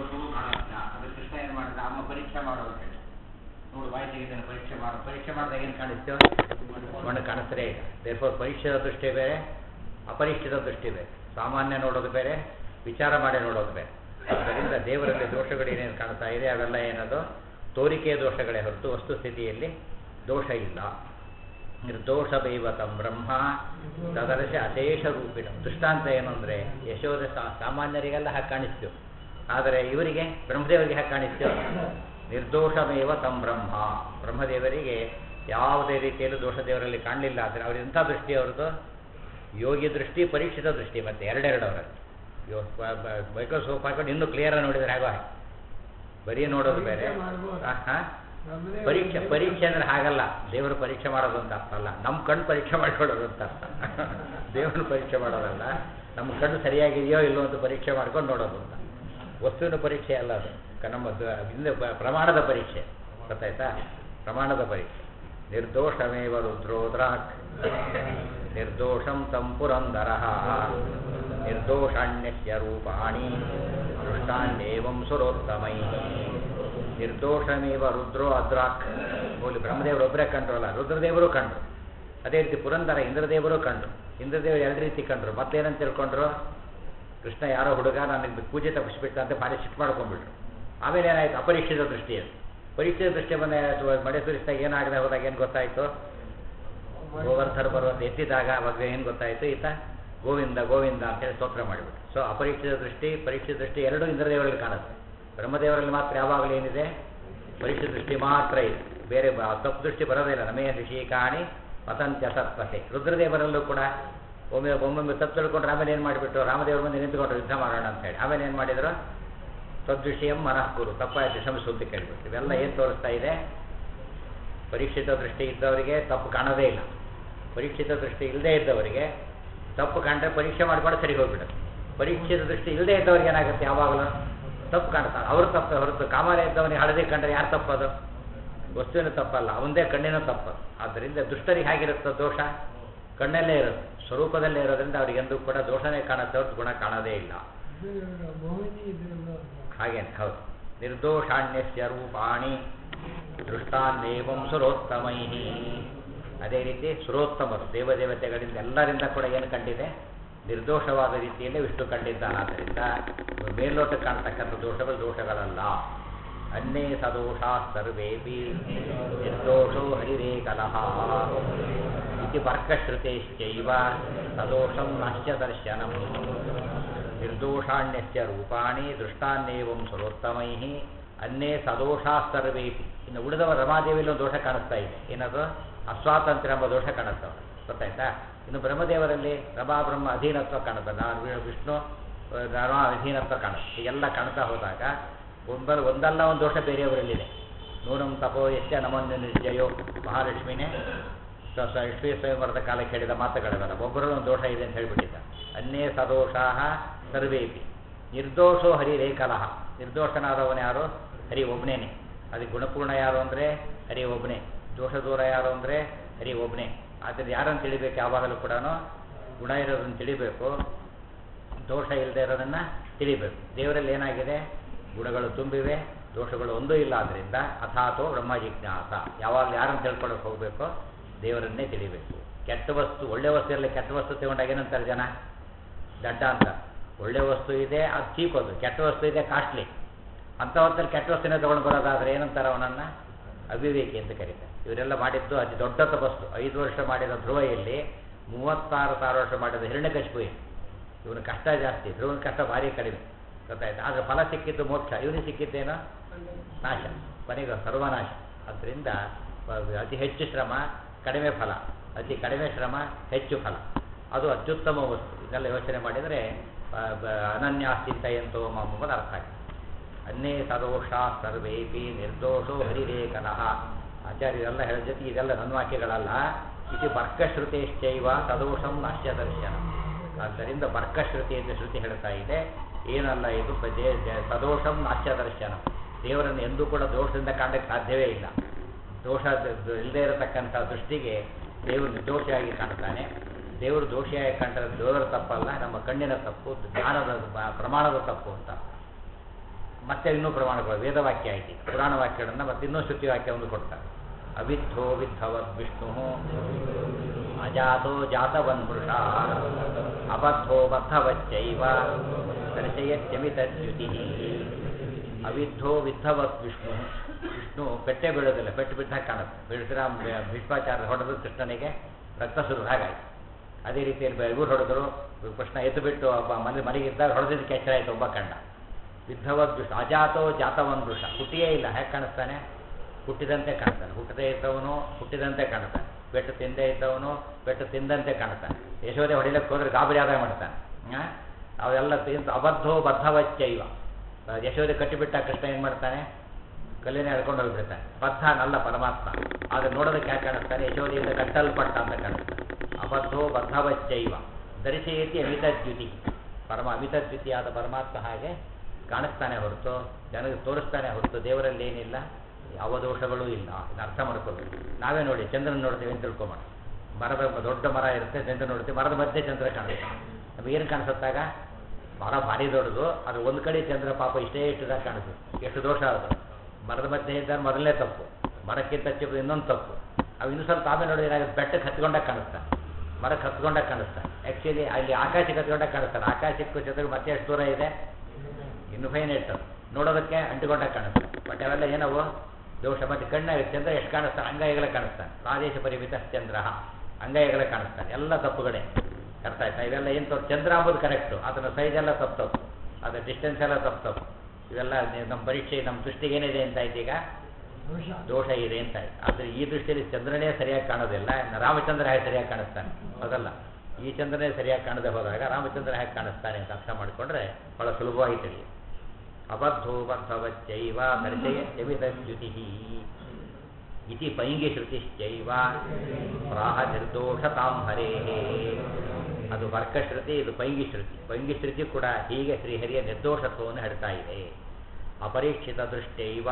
ಸರ್ವತೂ ಕಾಣಲ್ಲ ಅದು ಕೃಷ್ಣ ಏನು ಮಾಡಿದ ಅಮ್ಮ ಪರೀಕ್ಷೆ ಮಾಡೋ ಅಂತ ಹೇಳಿ ನೋಡು ಬಾಯಿ ತೆಗೆದನ್ನು ಪರೀಕ್ಷೆ ಮಾಡು ಪರೀಕ್ಷೆ ಮಾಡಿದಾಗ ಏನು ಕಾಣಿಸ್ತು ಮಣ್ಣು ಕಾಣಿಸ್ತಲೇ ಇಲ್ಲ ದೇರ್ಫೋರ್ ಪರೀಕ್ಷೆದ ದೃಷ್ಟಿ ಬೇರೆ ಅಪರಿಚಿತ ದೃಷ್ಟಿ ಬೇರೆ ಸಾಮಾನ್ಯ ನೋಡೋದು ಬೇರೆ ವಿಚಾರ ಮಾಡಿ ನೋಡೋದು ಬೇರೆ ಆದ್ದರಿಂದ ದೇವರಲ್ಲಿ ದೋಷಗಳು ಏನೇನು ಕಾಣ್ತಾ ಇದೆ ಅವೆಲ್ಲ ಏನದು ತೋರಿಕೆಯ ದೋಷಗಳೇ ಹೊರತು ವಸ್ತುಸ್ಥಿತಿಯಲ್ಲಿ ದೋಷ ಇಲ್ಲ ನಿರ್ದೋಷದೈವತಂ ಬ್ರಹ್ಮ ತದರ್ಶ ಅಶೇಷ ರೂಪಿಣ ದೃಷ್ಟಾಂತ ಏನು ಅಂದರೆ ಯಶೋಧ ಸಾ- ಸಾಮಾನ್ಯರಿಗೆಲ್ಲ ಹಾಗೆ ಕಾಣಿಸ್ತು ಆದರೆ ಇವರಿಗೆ ಬ್ರಹ್ಮದೇವರಿಗೆ ಹಾಗೆ ಕಾಣಿಸ್ತು ನಿರ್ದೋಷಮೇವ ತಂ ಬ್ರಹ್ಮ ಬ್ರಹ್ಮದೇವರಿಗೆ ಯಾವುದೇ ರೀತಿಯಲ್ಲೂ ದೋಷ ದೇವರಲ್ಲಿ ಕಾಣಲಿಲ್ಲ ಅಂದರೆ ಅವ್ರ ಎಂಥ ದೃಷ್ಟಿ ಅವ್ರದ್ದು ಯೋಗಿ ದೃಷ್ಟಿ ಪರೀಕ್ಷಿತ ದೃಷ್ಟಿ ಮತ್ತೆ ಎರಡೆರಡು ಅವರಲ್ಲಿ ಯೋ ಮೈಕ್ರೋಸ್ಕೋಪ್ ಹಾಕೊಂಡು ಇನ್ನೂ ಕ್ಲಿಯರಾಗಿ ನೋಡಿದರೆ ಹಾಗೋ ಹಾಗೆ ಬರೀ ನೋಡೋದು ಬೇರೆ ಆ, ಹಾ? ಪರೀಕ್ಷೆ ಪರೀಕ್ಷೆ ಅಂದ್ರೆ ಹಾಗಲ್ಲ ದೇವರು ಪರೀಕ್ಷೆ ಮಾಡೋದು ಅಂತ ಅರ್ಥ ಅಲ್ಲ ನಮ್ಮ ಕಣ್ಣು ಪರೀಕ್ಷೆ ಮಾಡ್ಕೊಳ್ಳೋದು ಅಂತ ಅರ್ಥ ದೇವ್ರನ್ನ ಪರೀಕ್ಷೆ ಮಾಡೋದಲ್ಲ ನಮ್ಮ ಕಣ್ಣು ಸರಿಯಾಗಿದೆಯೋ ಇಲ್ಲೋ ಅಂತ ಪರೀಕ್ಷೆ ಮಾಡ್ಕೊಂಡು ನೋಡೋದು ಅಂತ ವಸ್ತುವಿನ ಪರೀಕ್ಷೆ ಅಲ್ಲ ಅದು ಕ- ನಮ್ಮ ದ- ಹಿಂದೆ ಪ- ಪ್ರಮಾಣದ ಪರೀಕ್ಷೆ ಗೊತ್ತಾಯ್ತಾ ಪ್ರಮಾಣದ ಪರೀಕ್ಷೆ ನಿರ್ದೋಷಮೇವ ರುದ್ರೋದ್ರಾಕ್ ನಿರ್ದೋಷಂ ತಂ ಪುರಂದರ ನಿರ್ದೋಷಾಣ್ಯಸ್ಯ ರೂಪಾಣಿ ದೃಷ್ಟಾನ್ಯೇವಂ ಸುರೋತ್ತಮೈ ನಿರ್ದೋಷಮೇವ ರುದ್ರೋ ಅದ್ರಾಕ್ ಹೋಲಿ ಬ್ರಹ್ಮದೇವರು ಒಬ್ಬರೇ ಕಂಡ್ರಲ್ಲ ರುದ್ರದೇವರು ಕಂಡ್ರು ಅದೇ ರೀತಿ ಪುರಂದರ ಇಂದ್ರದೇವರು ಕಂಡ್ರು ಇಂದ್ರದೇವರು ಎರಡು ರೀತಿ ಕಂಡ್ರು ಮತ್ತೇನಂತ ತಿಳ್ಕೊಂಡ್ರು ಕೃಷ್ಣ ಯಾರೋ ಹುಡುಗ ನನಗೆ ಪೂಜೆ ತಪ್ಪಿಸ್ಬಿಟ್ಟ ಅಂತ ಭಾರಿ ಸಿಟ್ಟು ಮಾಡ್ಕೊಂಡ್ಬಿಟ್ರು ಆಮೇಲೆ ಏನಾಯ್ತು ಅಪರೀಕ್ಷಿತ ದೃಷ್ಟಿ ಅದು ಪರೀಕ್ಷಿತ ದೃಷ್ಟಿ ಬಂದ ಮಳೆ ಸುರಿಸಿದಾಗ ಏನಾಗದೆ ಹೋದಾಗ ಏನು ಗೊತ್ತಾಯ್ತು ಗೋವರ್ಧನ ಪರ್ವತ ಎತ್ತಿದಾಗ ಅವಾಗ ಏನು ಗೊತ್ತಾಯ್ತು ಈತ ಗೋವಿಂದ ಗೋವಿಂದ ಅಂತೇಳಿ ಸ್ತೋತ್ರ ಮಾಡಿಬಿಟ್ಟು ಸೊ ಅಪರೀಕ್ಷಿತ ದೃಷ್ಟಿ ಪರೀಕ್ಷಿತ ದೃಷ್ಟಿ ಎರಡೂ ಇಂದ್ರದೇವರಲ್ಲಿ ಕಾಣುತ್ತೆ ಬ್ರಹ್ಮದೇವರಲ್ಲಿ ಮಾತ್ರ ಯಾವಾಗಲೂ ಏನಿದೆ ಪರೀಕ್ಷಿತ ದೃಷ್ಟಿ ಮಾತ್ರ ಇದೆ ಬೇರೆ ಬ- ತಪ್ಪು ದೃಷ್ಟಿ ಬರೋದಿಲ್ಲ ನಮೇ ಋಷಿಕಾಣಿ ಪತಂತ್ಯ ಸತ್ಪತೆ ರುದ್ರದೇವರಲ್ಲೂ ಕೂಡ ಒಮ್ಮೆ ಒಮ್ಮೊಮ್ಮೆ ತಪ್ಪು ತಿಳ್ಕೊಂಡ್ರೆ ಆಮೇಲೆ ಏನು ಮಾಡಿಬಿಟ್ಟು ರಾಮದೇವ್ರ ಮುಂದೆ ನಿಂತ್ಕೊಂಡ್ರು ಯುದ್ಧ ಮಾಡೋಣ ಅಂತ ಹೇಳಿ ಆಮೇಲೆ ಏನು ಮಾಡಿದ್ರು ತದ್ವಿಷಯಂ ಮನಃಕುರು ತಪ್ಪಾಯ್ತು ಕ್ಷಮಿಸು ಅಂತ ಕೇಳ್ಬಿಟ್ಟು ಇವೆಲ್ಲ ಏನು ತೋರಿಸ್ತಾ ಇದೆ ಪರೀಕ್ಷಿತ ದೃಷ್ಟಿ ಇದ್ದವರಿಗೆ ತಪ್ಪು ಕಾಣೋದೇ ಇಲ್ಲ ಪರೀಕ್ಷಿತ ದೃಷ್ಟಿ ಇಲ್ಲದೇ ಇದ್ದವರಿಗೆ ತಪ್ಪು ಕಂಡ್ರೆ ಪರೀಕ್ಷೆ ಮಾಡ್ಕೊಂಡು ಸರಿ ಹೋಗ್ಬಿಡುತ್ತೆ ಪರೀಕ್ಷಿತ ದೃಷ್ಟಿ ಇಲ್ಲದೇ ಇದ್ದವ್ರಿಗೆ ಏನಾಗುತ್ತೆ ಯಾವಾಗಲೂ ತಪ್ಪು ಕಾಣ್ತಾರೆ ಅವರು ತಪ್ಪು ಹೊರತು ಕಾಮಾರ ಇದ್ದವನಿಗೆ ಹಳದಿ ಕಂಡ್ರೆ ಯಾರು ತಪ್ಪದು ವಸ್ತುವಿನ ತಪ್ಪಲ್ಲ ಅವಂದೇ ಕಣ್ಣಿನ ತಪ್ಪದು ಆದ್ದರಿಂದ ದುಷ್ಟರಿಗೆ ಹೇಗಿರುತ್ತೆ ದೋಷ ಕಣ್ಣಲ್ಲೇ ಇರುತ್ತೆ ಸ್ವರೂಪದಲ್ಲೇ ಇರೋದ್ರಿಂದ ಅವ್ರಿಗೆ ಎಂದೂ ಕೂಡ ದೋಷನೇ ಕಾಣುತ್ತೆ ಹೊರತು ಗುಣ ಕಾಣೋದೇ ಇಲ್ಲ ಮೋಹಿನಿ ಇದೆಲ್ಲ ಹಾಗೇನೆ ಹೌದು ನಿರ್ದೋಷಾಣ್ಯಸ್ಯ ರೂಪಾಣಿ ದೃಷ್ಟಾನ್ನೇವಂ ಸುರೋತ್ತಮೈ ಅದೇ ರೀತಿ ಸುರೋತ್ತಮರು ದೇವದೇವತೆಗಳಿಂದ ಎಲ್ಲರಿಂದ ಕೂಡ ಏನು ಕಂಡಿದೆ ನಿರ್ದೋಷವಾದ ರೀತಿಯಲ್ಲಿ ವಿಷ್ಣು ಕಂಡಿದ್ದಾನಾದ್ದರಿಂದ ಮೇಲ್ನೋಟಕ್ಕೆ ಕಾಣ್ತಕ್ಕಂಥ ದೋಷಗಳು ದೋಷಗಳಲ್ಲ ಅನ್ನೇ ಸದೋಷ ಸರ್ವೇಪಿ ನಿರ್ದೋಷೋ ಹರಿರೇಕಲಃ ಇತಿ ವರ್ಗಶ್ರುತೇಶ್ಚೈವ ಸದೋಷಂ ನಾಶ್ಯ ದರ್ಶನಂ ನಿರ್ದೋಷಾಣ್ಯಸ್ಯ ರೂಪಾಣಿ ದೃಷ್ಟಾನ್ನೇವಂ ಸುರೋತ್ತಮೈ ಅನ್ನೇ ಸದೋಷಾ ಸರ್ವೇಪಿ ಇನ್ನು ಉಳಿದವ ರಮಾದೇವಿಯಲ್ಲಿ ಒಂದು ದೋಷ ಕಾಣಿಸ್ತಾ ಇದೆ ಏನದು ಅಸ್ವಾತಂತ್ರ್ಯ ಎಂಬ ದೋಷ ಕಾಣಿಸ್ತವೆ ಗೊತ್ತಾಯ್ತಾ ಇನ್ನು ಬ್ರಹ್ಮದೇವರಲ್ಲಿ ರಮಾ ಬ್ರಹ್ಮ ಅಧೀನತ್ವ ಕಾಣುತ್ತೆ ನಾನು ವಿ- ವಿಷ್ಣು ಆ, ರಮಾ ಅಧೀನತ್ವ ಕಾಣುತ್ತೆ ಹೀಗೆಲ್ಲ ಕಾಣ್ತಾ ಹೋದಾಗ ಒಂದಲ್ಲ ಒಂದಲ್ಲ ಒಂದು ದೋಷ ಬೇರೆಯವರಲ್ಲಿದೆ ನೂನಂ ತಪೋ ಎಷ್ಟ ನಮನ್ಯ ನಿರ್ಜಯೋ ಮಹಾಲಕ್ಷ್ಮಿನೇ ಸ- ಸ- ಲಕ್ಷ್ಮೀ ಸ್ವಯಂವರದ ಕಾಲಕ್ಕೆ ಹೇಳಿದ ಮಾತುಗಳಿವೆಲ್ಲ ಒಬ್ಬರಲ್ಲಿ ಒಂದು ದೋಷ ಇದೆ ಅಂತ ಹೇಳ್ಬಿಟ್ಟಿದ್ದ ಅನ್ನೇ ಸದೋಷಾ ಸರ್ವೇಪಿ ನಿರ್ದೋಷೋ ಹರಿರೇಕಲಃ ನಿರ್ದೋಷನಾದವನು ಯಾರು ಹರಿ ಒಬ್ಬನೇನೆ ಅದಕ್ಕೆ ಗುಣಪೂರ್ಣ ಯಾರು ಅಂದರೆ ಹರಿ ಒಬ್ಬನೇ ದೋಷ ದೂರ ಯಾರು ಅಂದರೆ ಹರಿ ಒಬ್ಬನೇ ಆದ್ದರಿಂದ ಯಾರನ್ನು ತಿಳಿಬೇಕು ಯಾವಾಗಲೂ ಕೂಡ ಗುಣ ಇರೋದನ್ನು ತಿಳಿಬೇಕು ದೋಷ ಇಲ್ಲದೆ ಇರೋದನ್ನು ತಿಳಿಬೇಕು ದೇವರಲ್ಲಿ ಏನಾಗಿದೆ ಗುಣಗಳು ತುಂಬಿವೆ ದೋಷಗಳು ಒಂದೂ ಇಲ್ಲ ಆದ್ದರಿಂದ ಅಥಾತೋ ಬ್ರಹ್ಮ ಜಿಜ್ಞಾಸ ಯಾವಾಗ ಯಾರನ್ನು ತಿಳ್ಕೊಳ್ಳೋಕೆ ಹೋಗಬೇಕು ದೇವರನ್ನೇ ತಿಳಿಬೇಕು ಕೆಟ್ಟ ವಸ್ತು ಒಳ್ಳೆ ವಸ್ತು ಇರಲಿ ಕೆಟ್ಟ ವಸ್ತು ತಗೊಂಡಾಗ ಏನಂತಾರೆ ಜನ ದಡ್ಡ ಅಂತ ಒಳ್ಳೆ ವಸ್ತು ಇದೆ ಅದು ಚೀಪ್ ಅದು ಕೆಟ್ಟ ವಸ್ತು ಇದೆ ಕಾಸ್ಟ್ಲಿ ಅಂಥ ಹೊತ್ತಲ್ಲಿ ಕೆಟ್ಟ ವಸ್ತುನೇ ತೊಗೊಂಡು ಬರೋದಾದ್ರೆ ಏನಂತಾರೆ ಅವನನ್ನು ಅವಿವೇಕಿ ಅಂತ ಕರೀತಾರೆ ಇವರೆಲ್ಲ ಮಾಡಿದ್ದು ಅತಿ ದೊಡ್ಡ ತಪಸ್ಸು ಐದು ವರ್ಷ ಮಾಡಿದ ಧ್ರುವೆಯಲ್ಲಿ ಮೂವತ್ತಾರು ಸಾವಿರ ವರ್ಷ ಮಾಡಿದ ಹಿರಣ್ಯಕಶಿಪು ಇವನ ಕಷ್ಟ ಜಾಸ್ತಿ ಧ್ರುವನ ಕಷ್ಟ ಭಾರಿ ಕಡಿಮೆ ಗೊತ್ತಾಯ್ತು ಆದರೆ ಫಲ ಸಿಕ್ಕಿದ್ದು ಮೋಕ್ಷ ಇವನಿಗೆ ಸಿಕ್ಕಿದ್ದೇನೋ ನಾಶ ಕೊನೆಗೆ ಸರ್ವನಾಶ ಅದರಿಂದ ಅತಿ ಹೆಚ್ಚು ಶ್ರಮ ಕಡಿಮೆ ಫಲ ಅತಿ ಕಡಿಮೆ ಶ್ರಮ ಹೆಚ್ಚು ಫಲ ಅದು ಅತ್ಯುತ್ತಮ ವಸ್ತು ಇದೆಲ್ಲ ಯೋಚನೆ ಮಾಡಿದರೆ ಅನನ್ಯಾಸ್ತಿಂತಯಂತೋ ಎಂಬುದು ಅರ್ಥ ಆಗಿದೆ ಅನ್ನೇ ಸದೋಷ ಸರ್ವೇಪಿ ನಿರ್ದೋಷೋ ಹರಿರೇಕನಃ ಆಚಾರ್ಯರೆಲ್ಲ ಹೇಳಿದ ಜೊತೆ ಇದೆಲ್ಲ ನನ್ನ ವಾಕ್ಯಗಳಲ್ಲ ಇದು ಬರ್ಕಶ್ರುತೇಶ್ಚೈವ ಸದೋಷಂ ನಾಶ್ಯ ದರ್ಶನ ಆದ್ದರಿಂದ ಬರ್ಕಶ್ರುತಿ ಅಂತ ಶ್ರುತಿ ಹೇಳ್ತಾ ಇದೆ ಏನಲ್ಲ ಇದು ಬ- ದೇ- ದೇ- ಸದೋಷಂ ನಾಶ್ಯ ದರ್ಶನ ದೇವರನ್ನು ಎಂದೂ ಕೂಡ ದೋಷದಿಂದ ಕಾಣಕ್ಕೆ ಸಾಧ್ಯವೇ ಇಲ್ಲ ದೋಷ ಇಲ್ಲದೆ ಇರತಕ್ಕಂಥ ದೃಷ್ಟಿಗೆ ದೇವರು ನಿರ್ದೋಷಿಯಾಗಿ ಕಾಣ್ತಾನೆ ದೇವರು ದೋಷಿಯಾಗಿ ಕಂಡ್ರೆ ದೇವರ ತಪ್ಪಲ್ಲ ನಮ್ಮ ಕಣ್ಣಿನ ತಪ್ಪು ಜ್ಞಾನದ ಬ- ಪ್ರಮಾಣದ ತಪ್ಪು ಅಂತ ಮತ್ತೆ ಇನ್ನೂ ಪ್ರಮಾಣಗಳು ವೇದವಾಕ್ಯ ಆಯ್ತು ಪುರಾಣ ವಾಕ್ಯಗಳನ್ನು ಮತ್ತೆ ಇನ್ನೂ ಶ್ರುತಿ ವಾಕ್ಯವನ್ನು ಕೊಡ್ತಾರೆ ಅವಿದ್ಧೋ ವಿದ್ಧವದ್ ವಿಷ್ಣು ಅಜಾತೋ ಜಾತವನ್ ಮೃಷ ಅಬದ್ಧೋ ಬದ್ಧವಚ್ಚೈವ ದರ್ಶಯತ್ಯಮಿತದ್ಯುತಿ ಅವಿದ್ಧೋ ವಿದ್ಧವತ್ ವಿಷ್ಣು ವಿಷ್ಣು ಪೆಟ್ಟೆ ಬೀಳೋದಿಲ್ಲ ಪೆಟ್ಟು ಬಿದ್ದಾಗ ಕಾಣುತ್ತೆ ಬೀಳಿಸಿರ ಭೀಷ್ಮಾಚಾರ್ಯ ಹೊಡೆದು ಕೃಷ್ಣನಿಗೆ ರಕ್ತ ಸುರು ಹಾಗಾಯ್ತು ಅದೇ ರೀತಿಯಲ್ಲಿ ಇವರು ಹೊಡೆದ್ರು ಕೃಷ್ಣ ಎದ್ದು ಬಿಟ್ಟು ಒಬ್ಬ ಮನೆ ಮನೆಗಿದ್ದಾಗ ಹೊಡೆದಿದ್ದಕ್ಕೆ ಎಚ್ಚರ ಆಯ್ತು ಒಬ್ಬ ಕಂಡ ವಿದ್ಧವದ್ ವಿಷ ಅಜಾತೋ ಜಾತವನ್ ವೃಷ ಹುಟ್ಟಿಯೇ ಇಲ್ಲ ಹೇಗೆ ಕಾಣಿಸ್ತಾನೆ ಹುಟ್ಟಿದಂತೆ ಕಾಣ್ತಾನೆ ಹುಟ್ಟದೇ ಇದ್ದವನು ಹುಟ್ಟಿದಂತೆ ಕಾಣ್ತಾನೆ ಪೆಟ್ಟು ತಿಂದೇ ಇದ್ದವನು ಪೆಟ್ಟು ತಿಂದಂತೆ ಕಾಣ್ತಾನೆ ಯಶೋದೆ ಹೊಡಿಲಕ್ಕೆ ಹೋದ್ರೆ ಗಾಬರಿ ಆದಾಯ ಮಾಡ್ತಾನೆ ಆ? ಅವೆಲ್ಲ ತಿಂತ ಅಬದ್ಧೋ ಬದ್ಧವಚ್ಚೈವ ಯಶೋದೆ ಕಟ್ಟಿಬಿಟ್ಟ ಕೃಷ್ಣ ಏನು ಮಾಡ್ತಾನೆ ಕಲ್ಲಿನ ಎಳ್ಕೊಂಡು ಹೋಗ್ಬಿಡ್ತಾನೆ ಬದ್ಧನಲ್ಲ ಪರಮಾತ್ಮ ಆದರೆ ನೋಡೋದಕ್ಕೆ ಯಾಕೆ ಕಾಣಿಸ್ತಾನೆ ಯಶೋದೆಯಿಂದ ಕಟ್ಟಲ್ಪಟ್ಟ ಅಂತ ಕಾಣಿಸ್ತಾನೆ ಅಬದ್ಧೋ ಬದ್ಧವಚ್ಚೈವ ದರ್ಶಯತಿ ಅಮಿತದ್ಯುತಿ ಪರಮ ಅಮಿತದ್ಯುತಿಯಾದ ಪರಮಾತ್ಮ ಹಾಗೆ ಕಾಣಿಸ್ತಾನೆ ಹೊರತು ಜನರಿಗೆ ತೋರಿಸ್ತಾನೆ ಹೊರತು ದೇವರಲ್ಲಿ ಏನಿಲ್ಲ ಯಾವ ದೋಷಗಳೂ ಇಲ್ಲ ಇದನ್ನ ಅರ್ಥ ಮಾಡ್ಕೋಬೇಕು ನಾವೇ ನೋಡಿ ಚಂದ್ರನ ನೋಡ್ತೀವಿ ಅಂತ ತಿಳ್ಕೊಂಬೋಣ ಮರದ ದೊಡ್ಡ ಮರ ಇರುತ್ತೆ ಚಂದ್ರ ನೋಡ್ತೀವಿ ಮರದ ಮಧ್ಯೆ ಚಂದ್ರ ಕಾಣುತ್ತೆ ನಮಗೇನು ಕಾಣಿಸುತ್ತಾಗ ಮರ ಭಾರಿ ದೊಡ್ಡದು ಅದು ಒಂದು ಕಡೆ ಚಂದ್ರ ಪಾಪ ಇಷ್ಟೇ ಇಟ್ಟದಾಗ ಕಾಣಿಸುತ್ತೆ ಎಷ್ಟು ದೋಷ ಅದು ಮರದ ಮಧ್ಯೆ ಇದ್ದಾಗ ಮೊದಲನೇ ತಪ್ಪು ಮರಕ್ಕಿಂತ ಚಿಕ್ಕ ಇನ್ನೊಂದು ತಪ್ಪು ಅವು ಇನ್ನೂ ಸ್ವಲ್ಪ ಆಮೇಲೆ ನೋಡಿದ್ರೆ ಏನಾಗುತ್ತೆ ಬೆಟ್ಟಕ್ಕೆ ಹತ್ಕೊಂಡಾಗ ಕಾಣಿಸ್ತಾನೆ ಮರಕ್ಕೆ ಹತ್ಕೊಂಡಾಗ ಕಾಣಿಸ್ತಾನೆ ಆ್ಯಕ್ಚುಲಿ ಅಲ್ಲಿ ಆಕಾಶಕ್ಕೆ ಹತ್ಕೊಂಡಾಗ ಕಾಣಿಸ್ತಾನೆ ಆಕಾಶಕ್ಕೂ ಚಂದ್ರ ಮತ್ತೆ ಎಷ್ಟು ದೂರ ಇದೆ ಇನ್ನು ಫೈನ್ ಇಟ್ಟು ನೋಡೋದಕ್ಕೆ ಅಂಟಿಕೊಂಡಾಗ ಕಾಣಿಸ್ತಾನೆ ಬಟ್ ಅವೆಲ್ಲ ಏನವು ದೋಷ ಮತ್ತು ಕಣ್ಣಾಗ ಚಂದ್ರ ಎಷ್ಟು ಕಾಣಿಸ್ತಾನೆ ಅಂಗೈಗಳ ಕಾಣಿಸ್ತಾನೆ ಪ್ರಾದೇಶ ಪರಿಮಿತ ಚಂದ್ರ ಅಂಗೈಗಳ ಕಾಣಿಸ್ತಾನೆ ಎಲ್ಲ ತಪ್ಪುಗಳೇ ಅರ್ಥ ಆಯ್ತಾ ಇವೆಲ್ಲ ಏನು ತಪ್ಪು ಚಂದ್ರ ಅಂಬುದು ಕರೆಕ್ಟು ಅದನ್ನ ಸೈಜ್ ಎಲ್ಲ ತಪ್ಪು ತಪ್ಪು ಅದರ ಡಿಸ್ಟೆನ್ಸ್ ಎಲ್ಲ ತಪ್ಪು ತಪ್ಪು ಇವೆಲ್ಲ ನಿ- ನಮ್ಮ ಪರೀಕ್ಷೆ ನಮ್ಮ ದೃಷ್ಟಿಗೆ ಏನಿದೆ ಅಂತ ಆಯ್ತು ಈಗ ದೋಷ ದೋಷ ಇದೆ ಅಂತ ಆಯ್ತು ಆದರೆ ಈ ದೃಷ್ಟಿಯಲ್ಲಿ ಚಂದ್ರನೇ ಸರಿಯಾಗಿ ಕಾಣೋದಿಲ್ಲ ಇನ್ನು ರಾಮಚಂದ್ರ ಹೇಗೆ ಸರಿಯಾಗಿ ಕಾಣಿಸ್ತಾನೆ ಅದಲ್ಲ ಈ ಚಂದ್ರನೇ ಸರಿಯಾಗಿ ಕಾಣದೆ ಹೋದಾಗ ರಾಮಚಂದ್ರ ಹೇಗೆ ಕಾಣಿಸ್ತಾನೆ ಅಂತ ಅರ್ಥ ಮಾಡಿಕೊಂಡ್ರೆ ಭಾಳ ಸುಲಭವಾಗಿ ತಿಳಿಯುತ್ತೆ ಅಬದ್ಧೋ ಬದ್ಧವಚ್ಚೈವ ದರ್ಶಯತ್ಯಮಿತದ್ಯುತಿ ಇತಿ ಪೈಂಗಿ ಶ್ರುತಿಶ್ಚೈವ ಪ್ರಾಹ ನಿರ್ದೋಷತಾಂ ಹರೇಃ ಅದು ವರ್ಕಶ್ರುತಿ ಇದು ಪೈಂಗಿ ಶ್ರುತಿ ಪೈಂಗಿ ಶ್ರುತಿ ಕೂಡ ಹೀಗೆ ಶ್ರೀಹರಿಯ ನಿರ್ದೋಷತ್ವವನ್ನು ಹೇಳ್ತಾ ಇದೆ ಅಪರೀಕ್ಷಿತ ದೃಷ್ಟೈವ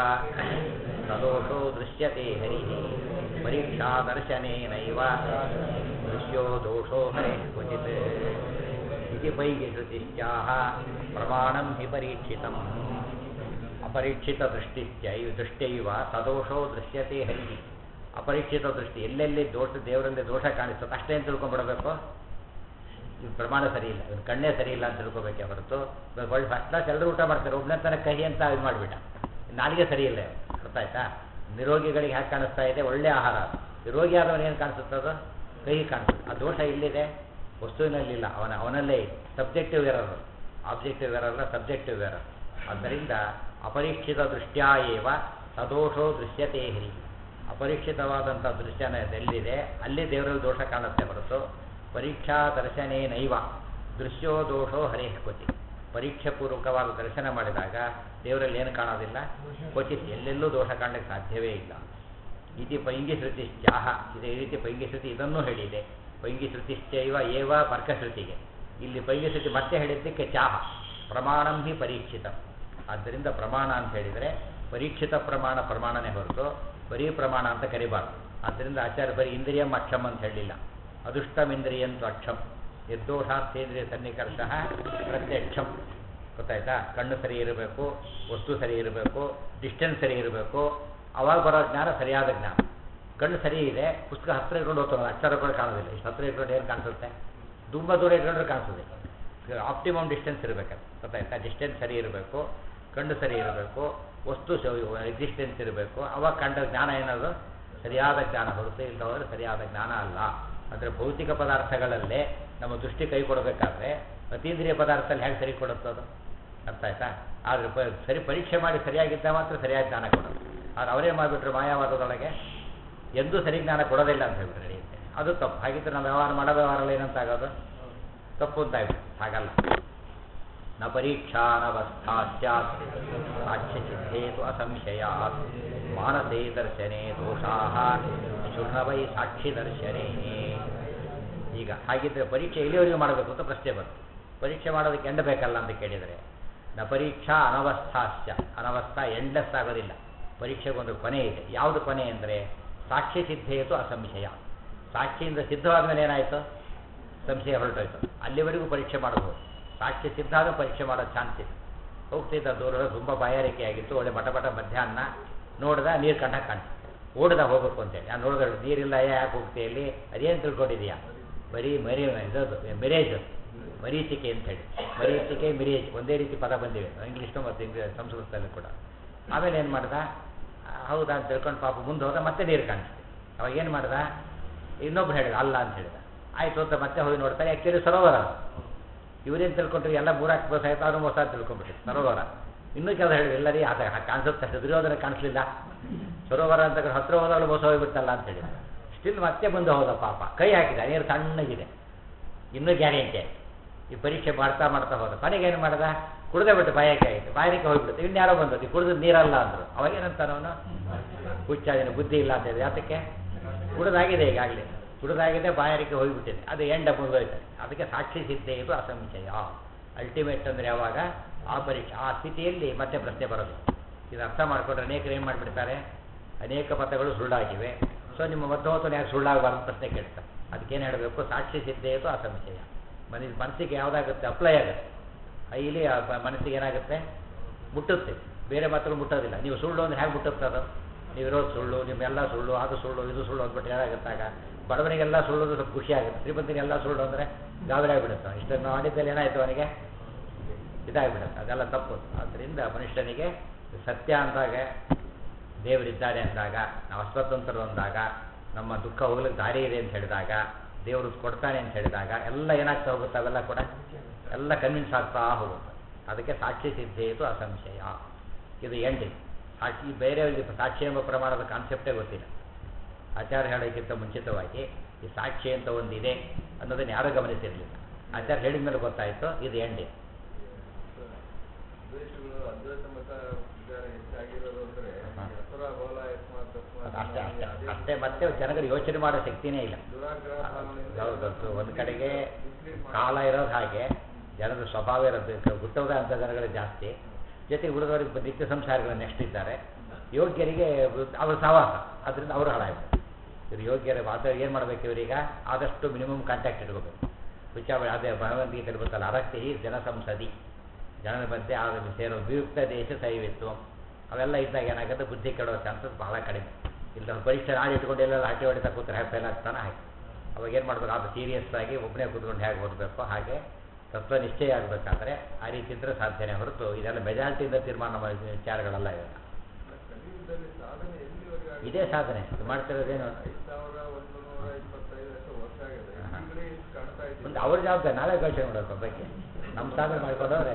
ಸದೋಷೋ ದೃಶ್ಯತೆ ಹರಿ ಪರೀಕ್ಷಾ ದರ್ಶನೇನೈವ ದೃಶ್ಯೋ ದೋಷೋ ಹರೇ ಕ್ವಚಿತ್ ಇತಿ ಪೈಗಿ ಶ್ರುತಿಶ್ಚಾಹ ಪ್ರಮಾಣಂ ಹಿ ಪರೀಕ್ಷಿತಂ ಅಪರೀಕ್ಷಿತ ದೃಷ್ಟಿಶ್ಚೈವ ದೃಷ್ಟೈವ ಸದೋಷೋ ದೃಶ್ಯತೆ ಹರಿ ಅಪರೀಕ್ಷಿತ ದೃಷ್ಟಿ ಎಲ್ಲೆಲ್ಲಿ ದೋಷ ದೇವರಲ್ಲಿ ದೋಷ ಕಾಣಿಸುತ್ತೆ ಅಷ್ಟೇ ಅಂತ ತಿಳ್ಕೊಂಡ್ಬಿಡಬೇಕು ಇವ್ನ ಪ್ರಮಾಣ ಸರಿ ಇಲ್ಲ ಇವ್ನ ಕಣ್ಣೇ ಸರಿ ಇಲ್ಲ ಅಂತ ತಿಳ್ಕೊಬೇಕೆ ಹೊರತು ಇವಾಗ ಒಳ್ಳೆ ಫಸ್ಟ್ ಕ್ಲಾಸ್ ಎಲ್ಲರೂ ಊಟ ಮಾಡ್ತಾರೆ ಒಬ್ಬನೇ ತನ ಕಹಿ ಅಂತ ಇದು ಮಾಡಿಬಿಟ್ಟ ನಾಲಿಗೆ ಸರಿ ಇಲ್ಲ ಇವ್ನು. ಗೊತ್ತಾಯ್ತಾ ನಿರೋಗಿಗಳಿಗೆ ಹ್ಯಾಕೆ ಕಾಣಿಸ್ತಾ ಇದೆ ಒಳ್ಳೆ ಆಹಾರ ಅದು. ಈ ರೋಗಿ ಆದವನು ಏನು ಕಾಣಿಸುತ್ತದು ಕಹಿ ಕಾಣಿಸುತ್ತೆ ಆ ದೋಷ ಇಲ್ಲಿದೆ ವಸ್ತುವಿನಲ್ಲಿಲ್ಲ ಅವನ ಅವನಲ್ಲೇ ಇದೆ subjective error objective error subjective error ಆದ್ದರಿಂದ ಅಪರೀಕ್ಷಿತ ದೃಷ್ಟ್ಯಾ ಏವ ಸದೋಷೋ ದೃಶ್ಯತೆ ಹಿ ಅಪರೀಕ್ಷಿತವಾದಂಥ ದೃಶ್ಯನ ಎಲ್ಲಿದೆ ಅಲ್ಲಿ ದೇವರಲ್ಲಿ ದೋಷ ಕಾಣುತ್ತೆ ಹೊರತು ಪರೀಕ್ಷಾ ದರ್ಶನೇನೈವ ದೃಶ್ಯೋ ದೋಷೋ ಹರೇಃ ಕ್ವಚಿ ಪರೀಕ್ಷಾಪೂರ್ವಕವಾದ ದರ್ಶನ ಮಾಡಿದಾಗ ದೇವರಲ್ಲಿ ಏನು ಕಾಣೋದಿಲ್ಲ ಕ್ವಚಿತ್ ಎಲ್ಲೆಲ್ಲೂ ದೋಷ ಕಾಣಲಿಕ್ಕೆ ಸಾಧ್ಯವೇ ಇಲ್ಲ ಇತಿ ಪೈಂಗಿ ಶ್ರುತಿಶ್ಚಾಹ ಇದೇ ರೀತಿ ಪೈಂಗಿ ಶ್ರುತಿ ಇದನ್ನೂ ಹೇಳಿದೆ ಪೈಂಗಿ ಶ್ರುತಿಶ್ಚೈವ ಏವ ಪರ್ಕಶ್ರುತಿಗೆ ಇಲ್ಲಿ ಪೈಂಗಿ ಶ್ರುತಿ ಮತ್ತೆ ಹೇಳಿದ್ದಕ್ಕೆ ಚಾಹ ಪ್ರಮಾಣಂ ಹಿ ಪರೀಕ್ಷಿತ ಆದ್ದರಿಂದ ಪ್ರಮಾಣ ಅಂತ ಹೇಳಿದರೆ ಪರೀಕ್ಷಿತ ಪ್ರಮಾಣ ಪ್ರಮಾಣನೇ ಹೊರತು ಬರೀ ಪ್ರಮಾಣ ಅಂತ ಕರಿಬಾರ್ದು ಆದ್ದರಿಂದ ಆಚಾರ್ಯ ಬರೀ ಇಂದ್ರಿಯಂ ಅಕ್ಷಮ್ ಅಂತ ಹೇಳಿಲ್ಲ ಅದೃಷ್ಟಮಿಂದ್ರಿಯಂತು ಅಕ್ಷಂ ನಿರ್ದೋಷಾರ್ಥೇಂದ್ರಿಯ ಸನ್ನಿಕರ್ಷ ಪ್ರತ್ಯಕ್ಷಂ ಗೊತ್ತಾಯ್ತಾ ಕಣ್ಣು ಸರಿ ಇರಬೇಕು ವಸ್ತು ಸರಿ ಇರಬೇಕು ಡಿಸ್ಟೆನ್ಸ್ ಸರಿ ಇರಬೇಕು ಅವಾಗ ಬರೋ ಜ್ಞಾನ ಸರಿಯಾದ ಜ್ಞಾನ ಕಣ್ಣು ಸರಿ ಇದೆ ಪುಸ್ತಕ ಹತ್ತಿರ ಇಟ್ಕೊಂಡು ಓದ್ತಾನೆ ಅಕ್ಷರಗಳು ಕಾಣೋದಿಲ್ಲ ಇಷ್ಟು ಹತ್ತಿರ ಇಟ್ಕೊಂಡು ಏನು ಕಾಣಿಸುತ್ತೆ ತುಂಬ ದೂರ ಇಟ್ಕೊಂಡ್ರೆ ಕಾಣಿಸುತ್ತೆ ಆಪ್ಟಿಮಮ್ ಡಿಸ್ಟೆನ್ಸ್ ಇರಬೇಕಲ್ಲ ಗೊತ್ತಾಯ್ತಾ ಡಿಸ್ಟೆನ್ಸ್ ಸರಿ ಇರಬೇಕು ಕಣ್ಣು ಸರಿ ಇರಬೇಕು ವಸ್ತು ಎಕ್ಸಿಸ್ಟೆನ್ಸ್ ಇರಬೇಕು ಅವಾಗ ಕಂಡ ಜ್ಞಾನ ಏನದು ಸರಿಯಾದ ಜ್ಞಾನ ಹೊರತು ಇಲ್ಲ ಹೋದರೆ ಸರಿಯಾದ ಜ್ಞಾನ ಅಲ್ಲ ಅಂದರೆ ಭೌತಿಕ ಪದಾರ್ಥಗಳಲ್ಲೇ ನಮ್ಮ ದೃಷ್ಟಿ ಕೈ ಕೊಡಬೇಕಾದ್ರೆ ಅತೀಂದ್ರಿಯ ಪದಾರ್ಥದಲ್ಲಿ ಹೇಗೆ ಸರಿ ಕೊಡುತ್ತದು ಅರ್ಥ ಆಯ್ತಾ ಆದರೆ ಪ ಸರಿ ಪರೀಕ್ಷೆ ಮಾಡಿ ಸರಿಯಾಗಿದ್ದ ಮಾತ್ರ ಸರಿಯಾದ ಜ್ಞಾನ ಕೊಡೋದು ಆದ್ರೆ ಅವರೇ ಮಾಡಿಬಿಟ್ರು ಮಾಯಾವಾದದೊಳಗೆ ಎಂದೂ ಸರಿ ಜ್ಞಾನ ಕೊಡೋದಿಲ್ಲ ಅಂತ ಹೇಳ್ಬಿಟ್ರೆ ನಡೆಯುತ್ತೆ ಅದು ತಪ್ಪು ಹಾಗಿದ್ರೆ ನಾವು ವ್ಯವಹಾರ ಮಾಡೋ ವ್ಯವಹಾರದಲ್ಲಿ ಏನಂತಾಗೋದು ತಪ್ಪು ಅಂತ ಆಗ್ಬಿಟ್ಟು ಹಾಗಲ್ಲ ನ ಪರೀಕ್ಷಾನವಸ್ಥಾ ಸ್ಯಾತ್ ಸಾಕ್ಷ್ಯಸಿದ್ಧೇತು ಅಸಂಶಯಾತ್ ಮಾನಸೇ ದರ್ಶನೆ ದೋಷಾ ಶುರ್ಣವೈ ಸಾಕ್ಷಿ ದರ್ಶನೇ ಈಗ ಹಾಗಿದ್ರೆ ಪರೀಕ್ಷೆ ಎಲ್ಲಿವರೆಗೂ ಮಾಡಬೇಕು ಅಂತ ಪ್ರಶ್ನೆ ಬಂತು ಪರೀಕ್ಷೆ ಮಾಡೋದಕ್ಕೆ ಎಂಡ ಬೇಕಲ್ಲ ಅಂತ ಕೇಳಿದರೆ ನ ಪರೀಕ್ಷಾ ಅನವಸ್ಥಾಶ್ಚ ಅನವಸ್ಥಾ ಎಂಡ್ಲೆಸ್ ಆಗೋದಿಲ್ಲ ಪರೀಕ್ಷೆಗೊಂದು ಕೊನೆ ಇದೆ ಯಾವುದು ಕೊನೆ ಅಂದರೆ ಸಾಕ್ಷಿ ಸಿದ್ಧೇತು ಅಸಂಶಯ ಸಾಕ್ಷಿಯಿಂದ ಸಿದ್ಧವಾದ ಮೇಲೆ ಏನಾಯಿತು ಸಂಶಯ ಹೊರಟೋಯ್ತು ಅಲ್ಲಿವರೆಗೂ ಪರೀಕ್ಷೆ ಮಾಡಬಹುದು ಸಾಕ್ಷಿ ಸಿದ್ಧ ಆದ ಪರೀಕ್ಷೆ ಮಾಡೋ ಚಾನ್ಸ್ ಇದೆ ಹೋಗ್ತಿದ್ದ ದೂರ ತುಂಬ ಬಾಯಾರಿಕೆ ಆಗಿತ್ತು ಒಳ್ಳೆ ಮಟ ಮಟ ಮಧ್ಯಾಹ್ನ ನೋಡ್ದ ನೀರು ಕಂಡ ಕಾಣಿಸ್ತು ಓಡ್ದ ಹೋಗ್ಬೇಕು ಅಂತೇಳಿ ನಾನು ನೋಡಿದ್ರೆ ನೀರಿಲ್ಲ ಯಾಕೆ ಹೋಗ್ತೀಯ ಇಲ್ಲಿ ಅದೇನು ತಿಳ್ಕೊಂಡಿದೀಯಾ ಬರೀ ಮರಿ ಇದದು ಮಿರೇಜ್ ಮರೀಚಿಕೆ ಅಂತೇಳಿ ಮರೀಚಿಕೆ ಮಿರೇಜ್ ಒಂದೇ ರೀತಿ ಪದ ಬಂದಿವೆ ಇಂಗ್ಲೀಷ್ನು ಮತ್ತು ಇಂಗ್ಲೀಷ್ ಸಂಸ್ಕೃತದಲ್ಲಿ ಕೂಡ ಆಮೇಲೆ ಏನು ಮಾಡ್ದ ಆ, ಹೌದಾ ಅಂತ ತಿಳ್ಕೊಂಡು ಪಾಪ ಮುಂದೆ ಹೋದ ಮತ್ತೆ ನೀರು ಕಾಣಿಸ್ತು ಅವಾಗ ಏನು ಮಾಡ್ದ ಇನ್ನೊಬ್ರು ಹೇಳಿದ ಅಲ್ಲ ಅಂತ ಹೇಳಿದ ಆಯ್ತು ಅಂತ ಮತ್ತೆ ಹೋಗಿ ನೋಡ್ತಾರೆ ಆ್ಯಕ್ಚುಲಿ ಸರೋವರ ಅದು. ಇವರೇನು ತಿಳ್ಕೊಂಡ್ರು ಎಲ್ಲ ಮೂರಾಕ್ ಬಸ್ ಆಯ್ತು ಅವನು ಮೋಸ ತಿಳ್ಕೊಂಡ್ಬಿಟ್ಟು ಸರೋವರ ಇನ್ನೂ ಕೆಲವು ಹೇಳಿದ್ರು ಇಲ್ಲ ರೀ ಅದ ಕಾಣಿಸುತ್ತೆ ಅಷ್ಟು ದುರ್ಯೋಧನ ಕಾಣಿಸ್ಲಿಲ್ಲ ಸರೋವರ ಅಂತ ಹತ್ರ ಹೋದಾಗಲೂ ಮೋಸ ಹೋಗ್ಬಿಟ್ಟಲ್ಲ ಅಂತ ಹೇಳಿ ಸ್ಟಿಲ್ ಮತ್ತೆ ಮುಂದೆ ಹೋದ ಪಾಪ ಕೈ ಹಾಕಿದ ನೀರು ತಣ್ಣಗಿದೆ ಇನ್ನೂ ಗ್ಯಾರಂಟಿ ಈ ಪರೀಕ್ಷೆ ಮಾಡ್ತಾ ಮಾಡ್ತಾ ಹೋದ ಕೊನೆಗೆ ಏನು ಮಾಡ್ದ ಕುಡ್ದೇ ಬಿಟ್ಟು ಬಾಯಕ್ಕೆ ಆಯಿತು ಬಾಯಕ್ಕೆ ಹೋಗ್ಬಿಡ್ತು ಇನ್ಯಾರೋ ಬಂದದ್ದು ಕುಡಿದು ನೀರಲ್ಲ ಅಂದರು ಅವಾಗ ಏನಂತಾನ ಅವನು ಹುಚ್ಚಾದಿನ ಬುದ್ಧಿ ಇಲ್ಲ ಅಂತ ಹೇಳಿದ ಯಾತಕ್ಕೆ ಕುಡಿದಾಗಿದೆ ಈಗಾಗಲೇ ಕುಡಿದಾಗಿದೆ ಬಾಯಾರಿಕೆ ಹೋಗಿಬಿಟ್ಟಿದೆ ಅದು ಎಂಡ ಮುಗಿದೋಯ್ತು ಅದಕ್ಕೆ ಸಾಕ್ಷಿ ಸಿದ್ಧೆ ಇದು ಅಸಂಶಯ ಅಲ್ಟಿಮೇಟ್ ಅಂದರೆ ಯಾವಾಗ ಆ ಪರೀಕ್ಷೆ ಆ ಸ್ಥಿತಿಯಲ್ಲಿ ಮತ್ತೆ ಪ್ರಶ್ನೆ ಬರೋದು ಇದು ಅರ್ಥ ಮಾಡಿಕೊಂಡ್ರೆ ಅನೇಕರು ಏನು ಮಾಡಿಬಿಡ್ತಾರೆ ಅನೇಕ ಪದಗಳು ಸುಳ್ಳಾಗಿವೆ ಸೊ ನಿಮ್ಮ ಮಧ್ಯವತ್ತು ಯಾಕೆ ಸುಳ್ಳಾಗಬಾರ್ದು ಪ್ರಶ್ನೆ ಕೇಳ್ತಾರೆ ಅದಕ್ಕೇನು ಹೇಳಬೇಕು ಸಾಕ್ಷಿ ಸಿದ್ಧೆ ಇದು ಅಸಂಶಯ ಮನ ಮನಸ್ಸಿಗೆ ಯಾವುದಾಗುತ್ತೆ ಅಪ್ಲೈ ಆಗುತ್ತೆ ಇಲ್ಲಿ ಆ ಬ- ಮನಸ್ಸಿಗೆ ಏನಾಗುತ್ತೆ ಮುಟ್ಟುತ್ತೆ ಬೇರೆ ಮಾತ್ರ ಮುಟ್ಟೋದಿಲ್ಲ ನೀವು ಸುಳ್ಳು ಅಂದ್ರೆ ಹೇಗೆ ಮುಟ್ಟುತ್ತೆ ಅದು ನೀವು ಇರೋದು ಸುಳ್ಳು ನಿಮ್ಮೆಲ್ಲ ಸುಳ್ಳು ಅದು ಸುಳ್ಳು ಇದು ಸುಳ್ಳು ಅಂದ್ಬಿಟ್ಟು ಏನಾಗುತ್ತಾಗ ಬಡವನಿಗೆಲ್ಲ ಸುಳ್ಳು ಅಂದ್ರೆ ಸ್ವಲ್ಪ ಖುಷಿ ಆಗುತ್ತೆ ಶ್ರೀಮಂತನಿಗೆಲ್ಲ ಸುಳ್ಳು ಅಂದರೆ ಗಾಬರಿ ಆಗಿಬಿಡುತ್ತೆ ಇಷ್ಟನ್ನು ಮಾಡಿದ್ದಲ್ಲಿ ಏನಾಯ್ತು ಅವನಿಗೆ ಇದಾಗಿಬಿಡುತ್ತೆ ಅದೆಲ್ಲ ತಪ್ಪು ಆದ್ದರಿಂದ ಮನುಷ್ಯನಿಗೆ ಸತ್ಯ ಅಂದಾಗ ದೇವರಿದ್ದಾರೆ ಅಂದಾಗ ನಾವು ಅಸ್ವತಂತ್ರರು ಅಂದಾಗ ನಮ್ಮ ದುಃಖ ಹೋಗ್ಲಿಕ್ಕೆ ದಾರಿ ಇದೆ ಅಂತ ಹೇಳಿದಾಗ ದೇವರು ಕೊಡ್ತಾನೆ ಅಂತ ಹೇಳಿದಾಗ ಎಲ್ಲ ಏನಾಗ್ತಾ ಹೋಗುತ್ತೆ ಅವೆಲ್ಲ ಕೂಡ ಎಲ್ಲ ಕನ್ವಿನ್ಸ್ ಆಗ್ತಾ ಹೋಗುತ್ತೆ ಅದಕ್ಕೆ ಸಾಕ್ಷಿ ಸಿದ್ಧೆ ಇದು ಅಸಂಶಯ ಇದು ಎಂಡಿ ಸಾಕ್ಷಿ ಬೇರೆಯವರಿಗೆ ಸಾಕ್ಷಿ ಎಂಬ ಪ್ರಮಾಣದ ಕಾನ್ಸೆಪ್ಟೇ ಗೊತ್ತಿಲ್ಲ ಆಚಾರ್ಯ ಹೇಳೋಕ್ಕಿಂತ ಮುಂಚಿತವಾಗಿ ಈ ಸಾಕ್ಷಿ ಅಂತ ಒಂದಿದೆ ಅನ್ನೋದನ್ನು ಯಾರೂ ಗಮನಿಸಿರಲಿಲ್ಲ ಆಚಾರ್ಯ ಹೇಳಿದ ಮೇಲೆ ಗೊತ್ತಾಯಿತು ಇದು ಎಂಡಿ ದ್ವೇಷಗಳು ಅದ್ವೈತ ಮತ ವಿಚಾರ ಹೆಚ್ಚಾಗಿರೋದು ಅಂದ್ರೆ ಹಾ. ಅಸುರ ಗೋಲ ಯಸ್ಮಾತ್ ತಸ್ಮಾತ್ ಅದು ಅಷ್ಟೇ ಅಷ್ಟೇ ಅದೇ ಅಷ್ಟೇ ಮತ್ತೆ ಜನಗಳಿಗೆ ಯೋಚನೆ ಮಾಡೋ ಶಕ್ತಿನೇ ಇಲ್ಲ ದುರಾಗ್ರಹ ಭಾವನೆಯಿಂದ ಹೌದೌದು ಒಂದು ಕಡೆಗೆ mislead ಮಾಡಿ- ಕಾಲ ಇರೋದು ಹಾಗೆ ಜನರ ಸ್ವಭಾವ ಇರೋದು ಹುಟ್ಟೋದ ಅಂತ ಜನಗಳು ಜಾಸ್ತಿ ಜೊತೆಗೆ ಉಳಿದವರಿಗೆ ನಿತ್ಯ ಸಂಸಾರಗಳು ನೆಕ್ಸ್ಟ್ ಇದ್ದಾರೆ ಯೋಗ್ಯರಿಗೆ ಅವ್ರ ಸಹವಾಸ ಅದರಿಂದ ಅವರು ಹಾಳಾಗ್ತಾರೆ ಇವರು ಯೋಗ್ಯರ ಮಾತ್ರ ಏನು ಮಾಡಬೇಕು ಇವರೀಗ ಆದಷ್ಟು ಮಿನಿಮಮ್ ಕಾಂಟ್ಯಾಕ್ಟ್ ಇಟ್ಕೋಬೇಕು ವಿಚಾರ ಅದೇ ಭಗವದ್ಗೀತೆ ಗೊತ್ತಲ್ಲ ಅರಕ್ತಿ ಜನ ಸಂಸದಿ ಜನರ ಮಧ್ಯೆ ಆ ಸೇರೋ ವಿಯುಕ್ತ ದೇಶ ಸೈವಿತ್ವ ಅವೆಲ್ಲ ಇದ್ದಾಗ ಏನಾಗುತ್ತೆ ಬುದ್ಧಿ ಕೆಡೋ ಚಾನ್ಸಸ್ ಬಹಳ ಕಡಿಮೆ ಇಲ್ಲ ಪರೀಕ್ಷೆ ನಾಳೆ ಇಟ್ಕೊಂಡು ಎಲ್ಲೆಲ್ಲ ಹಟ್ಟಿ ಹೊಡಿತಾ ಕೂತ್ರೆ ಹೇಗೆ ಫೇಲ್ ಆಗ್ತಾನೆ ಹಾಗೆ ಅವಾಗ ಏನು ಮಾಡ್ಬೇಕು ಅದು ಸೀರಿಯಸ್ ಆಗಿ ಒಬ್ಬನೇ ಕೂತ್ಕೊಂಡು ಹೇಗೆ ಓದಬೇಕು ಹಾಗೆ ತತ್ವ ನಿಶ್ಚಯ ಆಗಬೇಕಾದ್ರೆ ಆ ರೀತಿ ಇದ್ರೆ ಸಾಧ್ಯನೇ ಹೊರತು ಇದೆಲ್ಲ ಮೆಜಾರಿಟಿಯಿಂದ ತೀರ್ಮಾನ ಮಾಡಿದ ವಿಚಾರಗಳೆಲ್ಲ ಇವೆಲ್ಲ ಕಲಿಯುಗದಲ್ಲಿ ಸಾಧನೆ ಎಲ್ಲಿವರೆಗೆ ಆಗಿದೆ? ಇದೇ ಸಾಧನೆ ಇದು ಮಾಡ್ತಿರೋದೇನು ಐದು ಸಾವಿರ ಒಂದು ನೂರ ಇಪ್ಪತ್ತೈದು ಲಕ್ಷ ವರ್ಷ ಆಗಿದೆ ಹಾ. ಈಗಲೇ ಇಷ್ಟು ಕಾಣ್ತಾ ಇದ್ದೀವಿ ಮುಂದೆ ಅವ್ರ ಜವಾಬ್ದಾರಿ ನಾವೇ ಘೋಷಣೆ ಮಾಡೋದ್ರ ಬಗ್ಗೆ ನಮ್ಮ ಸಾಧನೆ ಮಾಡ್ಕೊಂಡವ್ರೆ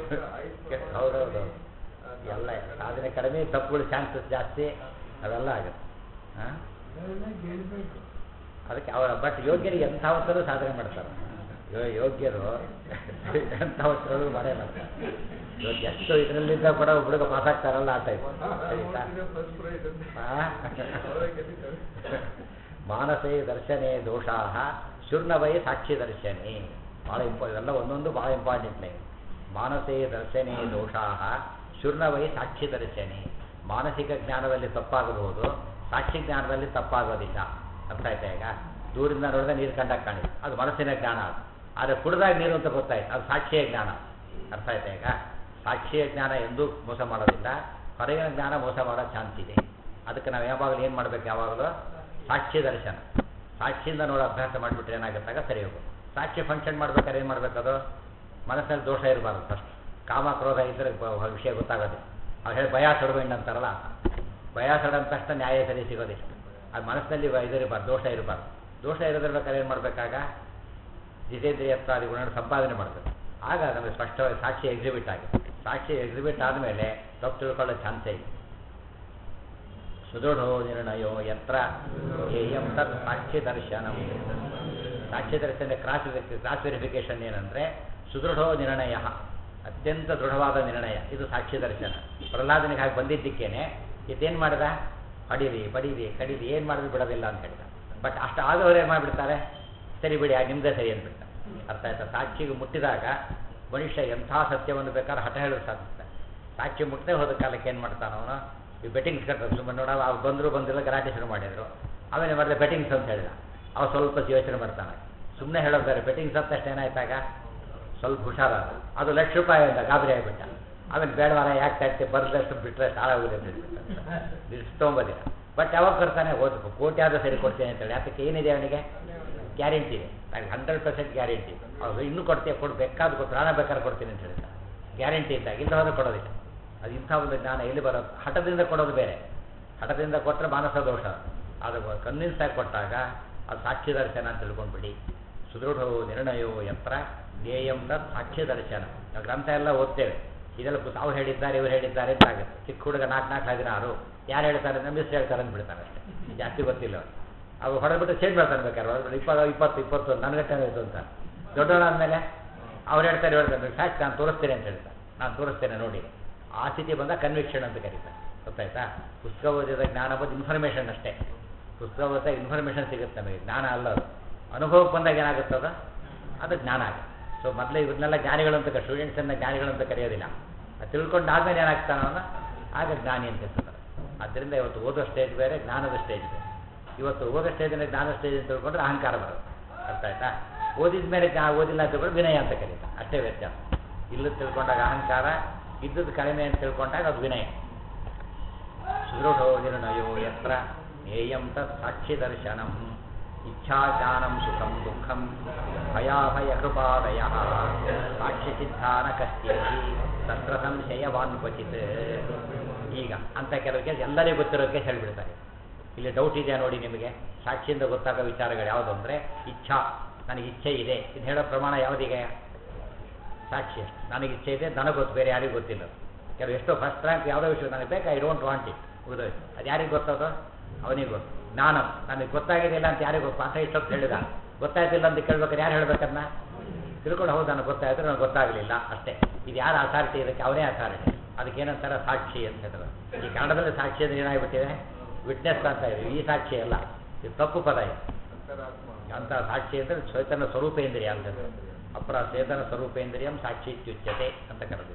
ಹೌದೌದು ಎಲ್ಲ ಸಾಧನೆ ಕಡಿಮೆ ತಪ್ಪುಗಳ ಚಾನ್ಸಸ್ ಜಾಸ್ತಿ ಅವೆಲ್ಲ ಆಗುತ್ತೆ ಹಾಂ ಅದೆಲ್ಲ ಗೆಲ್ಬೇಕು ಅದಕ್ಕೆ ಅವರ ಬಟ್ ಯೋಗ್ಯರಿಗೆ ಎಂಥವತ್ತರೂ ಸಾಧನೆ ಮಾಡ್ತಾರೆ ಯೋ- ಯೋಗ್ಯರು ಎಂಥವತ್ತರೂ ಮಾಡೇ ಮಾಡ್ತಾರೆ ಇವತ್ತು ಎಷ್ಟು ಇದರಲ್ಲಿದ್ದ ಕೂಡ ಒಬ್ಬ ಹುಡುಗ ಪಾಸ್ ಆಗ್ತಾರಲ್ಲ ಆ ಟೈಪ್ ಆಯ್ತಾ ಫಸ್ಟ್ ಪ್ರೈಸ್ ಆ? ಅವರೇ ಗೆದ್ದಿದ್ದಾರೆ ಮಾನಸೇ ದರ್ಶನೇ ದೋಷಾ ಶೂರ್ಣವೈ ಸಾಕ್ಷಿ ದರ್ಶನೇ ಭಾಳ ಇಂಪಾ ಇವೆಲ್ಲ ಒಂದೊಂದು ಭಾಳ ಇಂಪಾರ್ಟೆಂಟ್ ಲೈನ್ ಮಾನಸೇ ದರ್ಶನೇ ದೋಷಾ ಶೂರ್ಣವೈ ಸಾಕ್ಷಿ ದರ್ಶನೇ ಮಾನಸಿಕ ಜ್ಞಾನದಲ್ಲಿ ತಪ್ಪಾಗಬಹುದು ಸಾಕ್ಷಿ ಜ್ಞಾನದಲ್ಲಿ ತಪ್ಪಾಗೋದಿಲ್ಲ ಅರ್ಥ ಆಯ್ತಾ ಈಗ ದೂರಿಂದ ನೋಡಿದ್ರೆ ನೀರು ಕಂಡಾಗ ಕಾಣಿದೆ ಅದು ಮನಸ್ಸಿನ ಜ್ಞಾನ ಅದು ಆದರೆ ಕುಡ್ದಾಗ ನೀರು ಅಂತ ಗೊತ್ತಾಯ್ತು ಅದು ಸಾಕ್ಷಿಯ ಜ್ಞಾನ ಅರ್ಥ ಆಯ್ತಾ ಈಗ ಸಾಕ್ಷಿಯ ಜ್ಞಾನ ಎಂದೂ ಮೋಸ ಮಾಡೋದಿಲ್ಲ ಹೊರಗಿನ ಜ್ಞಾನ ಮೋಸ ಮಾಡೋ ಚಾನ್ಸ್ ಇದೆ ಅದಕ್ಕೆ ನಾವು ಯಾವಾಗಲೂ ಏನು ಮಾಡಬೇಕು ಯಾವಾಗಲೂ ಸಾಕ್ಷಿ ದರ್ಶನ ಸಾಕ್ಷಿಯಿಂದ ನೋಡೋ ಅಭ್ಯಾಸ ಮಾಡಿಬಿಟ್ರೆ ಏನಾಗುತ್ತಾಗ ಸರಿ ಹೋಗೋದು ಸಾಕ್ಷಿ ಫಂಕ್ಷನ್ ಮಾಡ್ಬೇಕಾದ್ರೆ ಏನು ಮಾಡಬೇಕದು ಮನಸ್ಸಲ್ಲಿ ದೋಷ ಇರಬಾರ್ದು ಫಸ್ಟ್ ಕಾಮ ಕ್ರೋಧ ಇದ್ದರೆ ಬ- ವಿಷಯ ಗೊತ್ತಾಗೋದಿಲ್ಲ ಅವ್ರು ಹೇಳಿ ಭಯ ಸಡಬೇಂಡ್ ಅಂತಾರಲ್ಲ ಭಯ ಸಡಂದ ತಕ್ಷಣ ನ್ಯಾಯ ಸರಿ ಸಿಗೋದಿಲ್ಲ ಅದು ಮನಸ್ಸಿನಲ್ಲಿ ವ- ಇದಿರಬಾರ್ದು ದೋಷ ಇರಬಾರ್ದು ದೋಷ ಇರೋದಿರ್ಬೇಕಾದ್ರೆ ಏನು ಮಾಡಬೇಕಾಗ ಜಿತೇಂದ್ರಿಯತ್ವಾದಿ ಗುಣಗಳು ಸಂಪಾದನೆ ಮಾಡಬೇಕು ಆಗ ನಮಗೆ ಸ್ಪಷ್ಟವಾಗಿ ಸಾಕ್ಷಿ ಎಕ್ಸಿಬಿಟ್ ಆಗಿದೆ ಸಾಕ್ಷಿ ಎಕ್ಸಿಬಿಟ್ ಆದಮೇಲೆ ತಪ್ಪು ತಿಳ್ಕೊಳ್ಳೋ ಚಾನ್ಸೇ ಇಲ್ಲ ಸುದೃಢೋ ನಿರ್ಣಯೋ ಯತ್ರ ಧ್ಯೇಯಂ ತತ್ ಸಾಕ್ಷಿ ದರ್ಶನಂ ಸಾಕ್ಷಿ ದರ್ಶನ ಕ್ರಾಸ್ ಕ್ರಾಸ್ ವೆರಿಫಿಕೇಶನ್ ಏನಂದರೆ ಸುದೃಢೋ ನಿರ್ಣಯ ಅತ್ಯಂತ ದೃಢವಾದ ನಿರ್ಣಯ ಇದು ಸಾಕ್ಷಿ ದರ್ಶನ ಪ್ರಹ್ಲಾದನಿಗೆ ಹಾಗೆ ಬಂದಿದ್ದಕ್ಕೇನೆ ಇದೇನು ಮಾಡಿದ ಹೊಡೀರಿ ಬಡೀರಿ ಕಡೀರಿ ಏನು ಮಾಡಿದ್ರು ಬಿಡೋದಿಲ್ಲ ಅಂತ ಹೇಳಿದ ಬಟ್ ಅಷ್ಟು ಆದವರು ಏನು ಮಾಡಿಬಿಡ್ತಾರೆ ಸರಿ ಬಿಡಿ ಆ ನಿಮ್ಮದೇ ಸರಿ ಅಂದ್ಬಿಡ್ತಾರೆ ಅರ್ಥ ಆಯ್ತಾ ಸಾಕ್ಷಿಗೆ ಮುಟ್ಟಿದಾಗ ಮನುಷ್ಯ ಎಂಥ ಸತ್ಯವನ್ನು ಬೇಕಾದ್ರೆ ಹಠ ಹೇಳೋದು ಸಾಧಿಸ್ತಾನೆ ಸಾಕ್ಷಿ ಮುಟ್ಟದೆ ಹೋದ ಕಾಲಕ್ಕೆ ಏನು ಮಾಡ್ತಾನೆ ಅವನು ಈ ಬೆಟ್ಟಿಂಗ್ಸ್ ಕಟ್ಟೋದು ಸುಮ್ಮನೆ ನೋಡ ಅವ್ರು ಬಂದರು ಬಂದಿಲ್ಲ ಗಲಾಟೆ ಶುರು ಮಾಡಿದ್ರು ಆಮೇಲೆ ಮಾಡಿದೆ ಬೆಟ್ಟಿಂಗ್ಸ್ ಅಂತ ಹೇಳಿದ ಅವ ಸ್ವಲ್ಪ ಯೋಚನೆ ಮಾಡ್ತಾನೆ ಸುಮ್ಮನೆ ಹೇಳೋದಾರೆ ಬೆಟ್ಟಿಂಗ್ಸ್ ಅಂತ ಅಷ್ಟು ಏನಾಯ್ತಾಗ ಸ್ವಲ್ಪ ಹುಷಾರಾದ ಅದು ಲಕ್ಷ ರೂಪಾಯಿ ಅಂತ ಗಾಬರಿ ಆಗಿಬಿಟ್ಟ ಆಮೇಲೆ ಬೇಡವಾರ ಯಾಕೆ ತಟ್ಟೆ ಬರ್ದಷ್ಟು ಬಿಟ್ಟರೆ ಸಾಲಾಗೋದಿಲ್ಲ ಅಂತ ಹೇಳ್ಬಿಟ್ಟು ಇಷ್ಟೊಂಬದಿಲ್ಲ ಬಟ್ ಯಾವಾಗ ಬರ್ತಾನೆ ಓದ್ಬೇಕು ಕೋಟಿ ಆದರೂ ಸರಿ ಕೊಡ್ತೇನೆ ಅಂತೇಳಿ ಅದಕ್ಕೆ ಏನಿದೆ ಅವನಿಗೆ ಗ್ಯಾರಂಟಿ ಇದೆ ನನಗೆ ಹಂಡ್ರೆಡ್ ಪರ್ಸೆಂಟ್ ಗ್ಯಾರಂಟಿ ಅವ್ರು ಇನ್ನೂ ಕೊಡ್ತೀಯ ಕೊಡು ಬೇಕಾದ ಕೊಟ್ಟು ಪ್ರಾಣ ಬೇಕಾದ್ರೆ ಕೊಡ್ತೀನಿ ಅಂತ ಹೇಳ್ತಾರೆ ಗ್ಯಾರಂಟಿ ಇದ್ದಾಗ ಇಲ್ಲ ಹೋದ್ರೆ ಕೊಡೋದಿಲ್ಲ ಅದು ಇಂಥ ಒಂದು ಜ್ಞಾನ ಎಲ್ಲಿ ಬರೋದು ಹಠದಿಂದ ಕೊಡೋದು ಬೇರೆ ಹಠದಿಂದ ಕೊಟ್ಟರೆ ಮಾನಸ ದೋಷ ಅದು ಕನ್ವಿನ್ಸ್ ಆಗಿ ಕೊಟ್ಟಾಗ ಅದು ಸಾಕ್ಷಿ ದರ್ಶನ ಅಂತ ತಿಳ್ಕೊಂಡ್ಬಿಡಿ ಸುದೃಢೋ ನಿರ್ಣಯೋ ಯತ್ರ ಧ್ಯೇಯಂ ತತ್ ಸಾಕ್ಷಿ ದರ್ಶನ ನಾವು ಗ್ರಂಥ ಎಲ್ಲ ಓದ್ತೇವೆ ಇದೆಲ್ಲ ಪುಸ್ತಕ ಅವ್ರು ಹೇಳಿದ್ದಾರೆ ಇವ್ರು ಹೇಳಿದ್ದಾರೆ ಅಂತ ಆಗುತ್ತೆ ಚಿಕ್ಕ ಹುಡುಗ ನಾಲ್ಕು ನಾಲ್ಕು ಹದಿನಾರು ಯಾರು ಹೇಳ್ತಾರೆ ನಮ್ಮ ಮಿಸ್ ಹೇಳ್ತಾರೆ ಅಂತ ಬಿಡ್ತಾರೆ ಅಷ್ಟೇ ಜಾಸ್ತಿ ಗೊತ್ತಿಲ್ಲ ಅವ್ರು ಅವು ಹೊಡೆದ್ಬಿಟ್ಟು ಚೇಂಜ್ ಮಾಡ್ತಾರೆ ಬೇಕಾದ್ರೆ ಹೊಡೆದ್ಬಿಟ್ಟು ಇಪ್ಪತ್ತು ಇಪ್ಪತ್ತು ಇಪ್ಪತ್ತು ನನಗೆ ಆಯಿತು ಅಂತ ದೊಡ್ಡವರಾದ್ಮೇಲೆ ಅವ್ರು ಹೇಳ್ತಾರೆ ಹೇಳ್ತಾರೆ ಸಾಕು ನಾನು ತೋರಿಸ್ತೇನೆ ಅಂತ ಹೇಳ್ತಾರೆ ನಾನು ತೋರಿಸ್ತೇನೆ ನೋಡಿ ಆ ಸ್ಥಿತಿ ಬಂದ ಕನ್ವಿಕ್ಷನ್ ಅಂತ ಕರೀತಾರೆ ಗೊತ್ತಾಯ್ತಾ ಪುಸ್ತಕ ಓದಿದ ಜ್ಞಾನ ಬಂದು ಇನ್ಫಾರ್ಮೇಷನ್ ಅಷ್ಟೇ ಪುಸ್ತಕ ಓದಿದಾಗ ಇನ್ಫಾರ್ಮೇಷನ್ ಸಿಗುತ್ತೆ ನಮಗೆ ಜ್ಞಾನ ಅಲ್ಲ ಅದು ಅನುಭವಕ್ಕೆ ಬಂದಾಗ ಏನಾಗುತ್ತದ ಅದು ಜ್ಞಾನ ಆಗುತ್ತೆ ಸೊ ಮೊದಲೇ ಇವ್ರನ್ನೆಲ್ಲ ಜ್ಞಾನಿಗಳು ಅಂತ ಸ್ಟೂಡೆಂಟ್ಸನ್ನು ಜ್ಞಾನಿಗಳು ಅಂತ ಕರೆಯೋದಿಲ್ಲ ಅದು ತಿಳ್ಕೊಂಡು ಆದ್ಮೇಲೆ ಏನಾಗ್ತಾನವನ್ನ ಆಗ ಜ್ಞಾನಿ ಅಂತ ಹೇಳ್ತಾರೆ ಆದ್ದರಿಂದ ಇವತ್ತು ಓದೋ ಸ್ಟೇಜ್ ಬೇರೆ ಜ್ಞಾನದ ಸ್ಟೇಜ್ ಬೇರೆ ಇವತ್ತು ಓದೋ ಸ್ಟೇಜಿನ ಜ್ಞಾನ ಸ್ಟೇಜ್ ಅಂತ ತಿಳ್ಕೊಂಡ್ರೆ ಅಹಂಕಾರ ಬರುತ್ತೆ ಅರ್ಥ ಆಯ್ತಾ ಓದಿದ ಮೇಲೆ ಜ್ಞಾನ ಓದಿಲ್ಲ ಅಂತ ತಿಳ್ಕೊಂಡು ವಿನಯ ಅಂತ ಕರೀತಾರೆ ಅಷ್ಟೇ ವ್ಯತ್ಯಾಸ ಇಲ್ಲದ ತಿಳ್ಕೊಂಡಾಗ ಅಹಂಕಾರ ಇದ್ದದ್ದು ಕಡಿಮೆ ಅಂತ ತಿಳ್ಕೊಂಡಾಗ ಅದು ವಿನಯ ಸುದೃಢೋ ನಿರ್ಣಯೋ ಯತ್ರ ಜ್ಞೇಯಂ ತತ್ ಸಾಕ್ಷಿ ದರ್ಶನಂ ಇಚ್ಛಾಜ್ಞಾನಂ ಸುಖಂ ದುಃಖಂ ಭಯಾಭಯ ಕೃಪಾದಯ ಸಾಕ್ಷಿ ಸಿದ್ಧಾನ ಕಸ್ಯತಿ ತತ್ರ ಸಂಶಯವಾನ್ ಕ್ವಚಿತ್ ಈಗ ಅಂತ ಕೆಲವು ಕೇಸ್ ಎಲ್ಲರಿಗೂ ಗೊತ್ತಿರೋ ಕೇಸ್ ಹೇಳ್ಬಿಡ್ತಾರೆ ಇಲ್ಲಿ ಡೌಟ್ ಇದೆಯಾ ನೋಡಿ ನಿಮಗೆ ಸಾಕ್ಷಿಯಿಂದ ಗೊತ್ತಾಗೋ ವಿಚಾರಗಳು ಯಾವುದು ಅಂದರೆ ಇಚ್ಛಾ ನನಗೆ ಇಚ್ಛೆ ಇದೆ ಇದು ಹೇಳೋ ಪ್ರಮಾಣ ಯಾವುದಿಗೆ ಸಾಕ್ಷಿ ನನಗೆ ಇಚ್ಛೆ ಇದೆ ನನಗೆ ಗೊತ್ತು ಬೇರೆ ಯಾರಿಗೂ ಗೊತ್ತಿಲ್ಲ ಕೆಲವು ಎಷ್ಟೋ ಫಸ್ಟ್ ರ್ಯಾಂಕ್ ಯಾವುದೋ ವಿಷಯ ನನಗೆ ಬೇಕು ಐ ಡೋಂಟ್ ವಾಂಟ್ ಇಟ್ ಮುಗಿದೋಯ್ತು ಅದು ಯಾರಿಗೆ ಗೊತ್ತದು ಅವನಿಗೆ ಗೊತ್ತು ಜ್ಞಾನ ನನಗೆ ಗೊತ್ತಾಗಿದ್ದಿಲ್ಲ ಅಂತ ಯಾರಿಗೂ ಗೊತ್ತು ಪಾಠ ಇಷ್ಟೊತ್ತು ಹೇಳಿದ ಗೊತ್ತಾಯ್ತಿಲ್ಲ ಅಂತ ಕೇಳ್ಬೇಕಾದ್ರೆ ಯಾರು ಹೇಳ್ಬೇಕನ್ನ ತಿಳ್ಕೊಂಡು ಹೌದು ನನಗೆ ಗೊತ್ತಾಯ್ತು ನನಗೆ ಗೊತ್ತಾಗಲಿಲ್ಲ ಅಷ್ಟೇ ಇದು ಯಾರು ಅಥಾರಿಟಿ ಇದಕ್ಕೆ ಅವನೇ ಅಥಾರಿಟಿ ಅದಕ್ಕೆ ಏನಂತಾರೆ ಸಾಕ್ಷಿ ಅಂತ ಹೇಳ್ತಾರೆ ಈ ಕನ್ನಡದಲ್ಲಿ ಸಾಕ್ಷಿ ಅಂದ್ರೆ ಏನಾಗ್ಬಿಟ್ಟಿದೆ ವಿಟ್ನೆಸ್ ಅಂತ ಇದೆ ಈ ಸಾಕ್ಷಿ ಅಲ್ಲ ಇದು ತಪ್ಪು ಪದ ಇದು ಅಂತರಾತ್ಮ ಅಂತ ಸಾಕ್ಷಿ ಅಂದರೆ ಚೈತನ್ಯ ಸ್ವರೂಪೇಂದ್ರಿಯ ಅಂತ ಅಪರ ಚೇತನ ಸ್ವರೂಪೇಂದ್ರಿಯಂ ಸಾಕ್ಷಿ ಇತ್ಯುಚ್ಯತೆ ಅಂತ ಕರೆದಿದೆ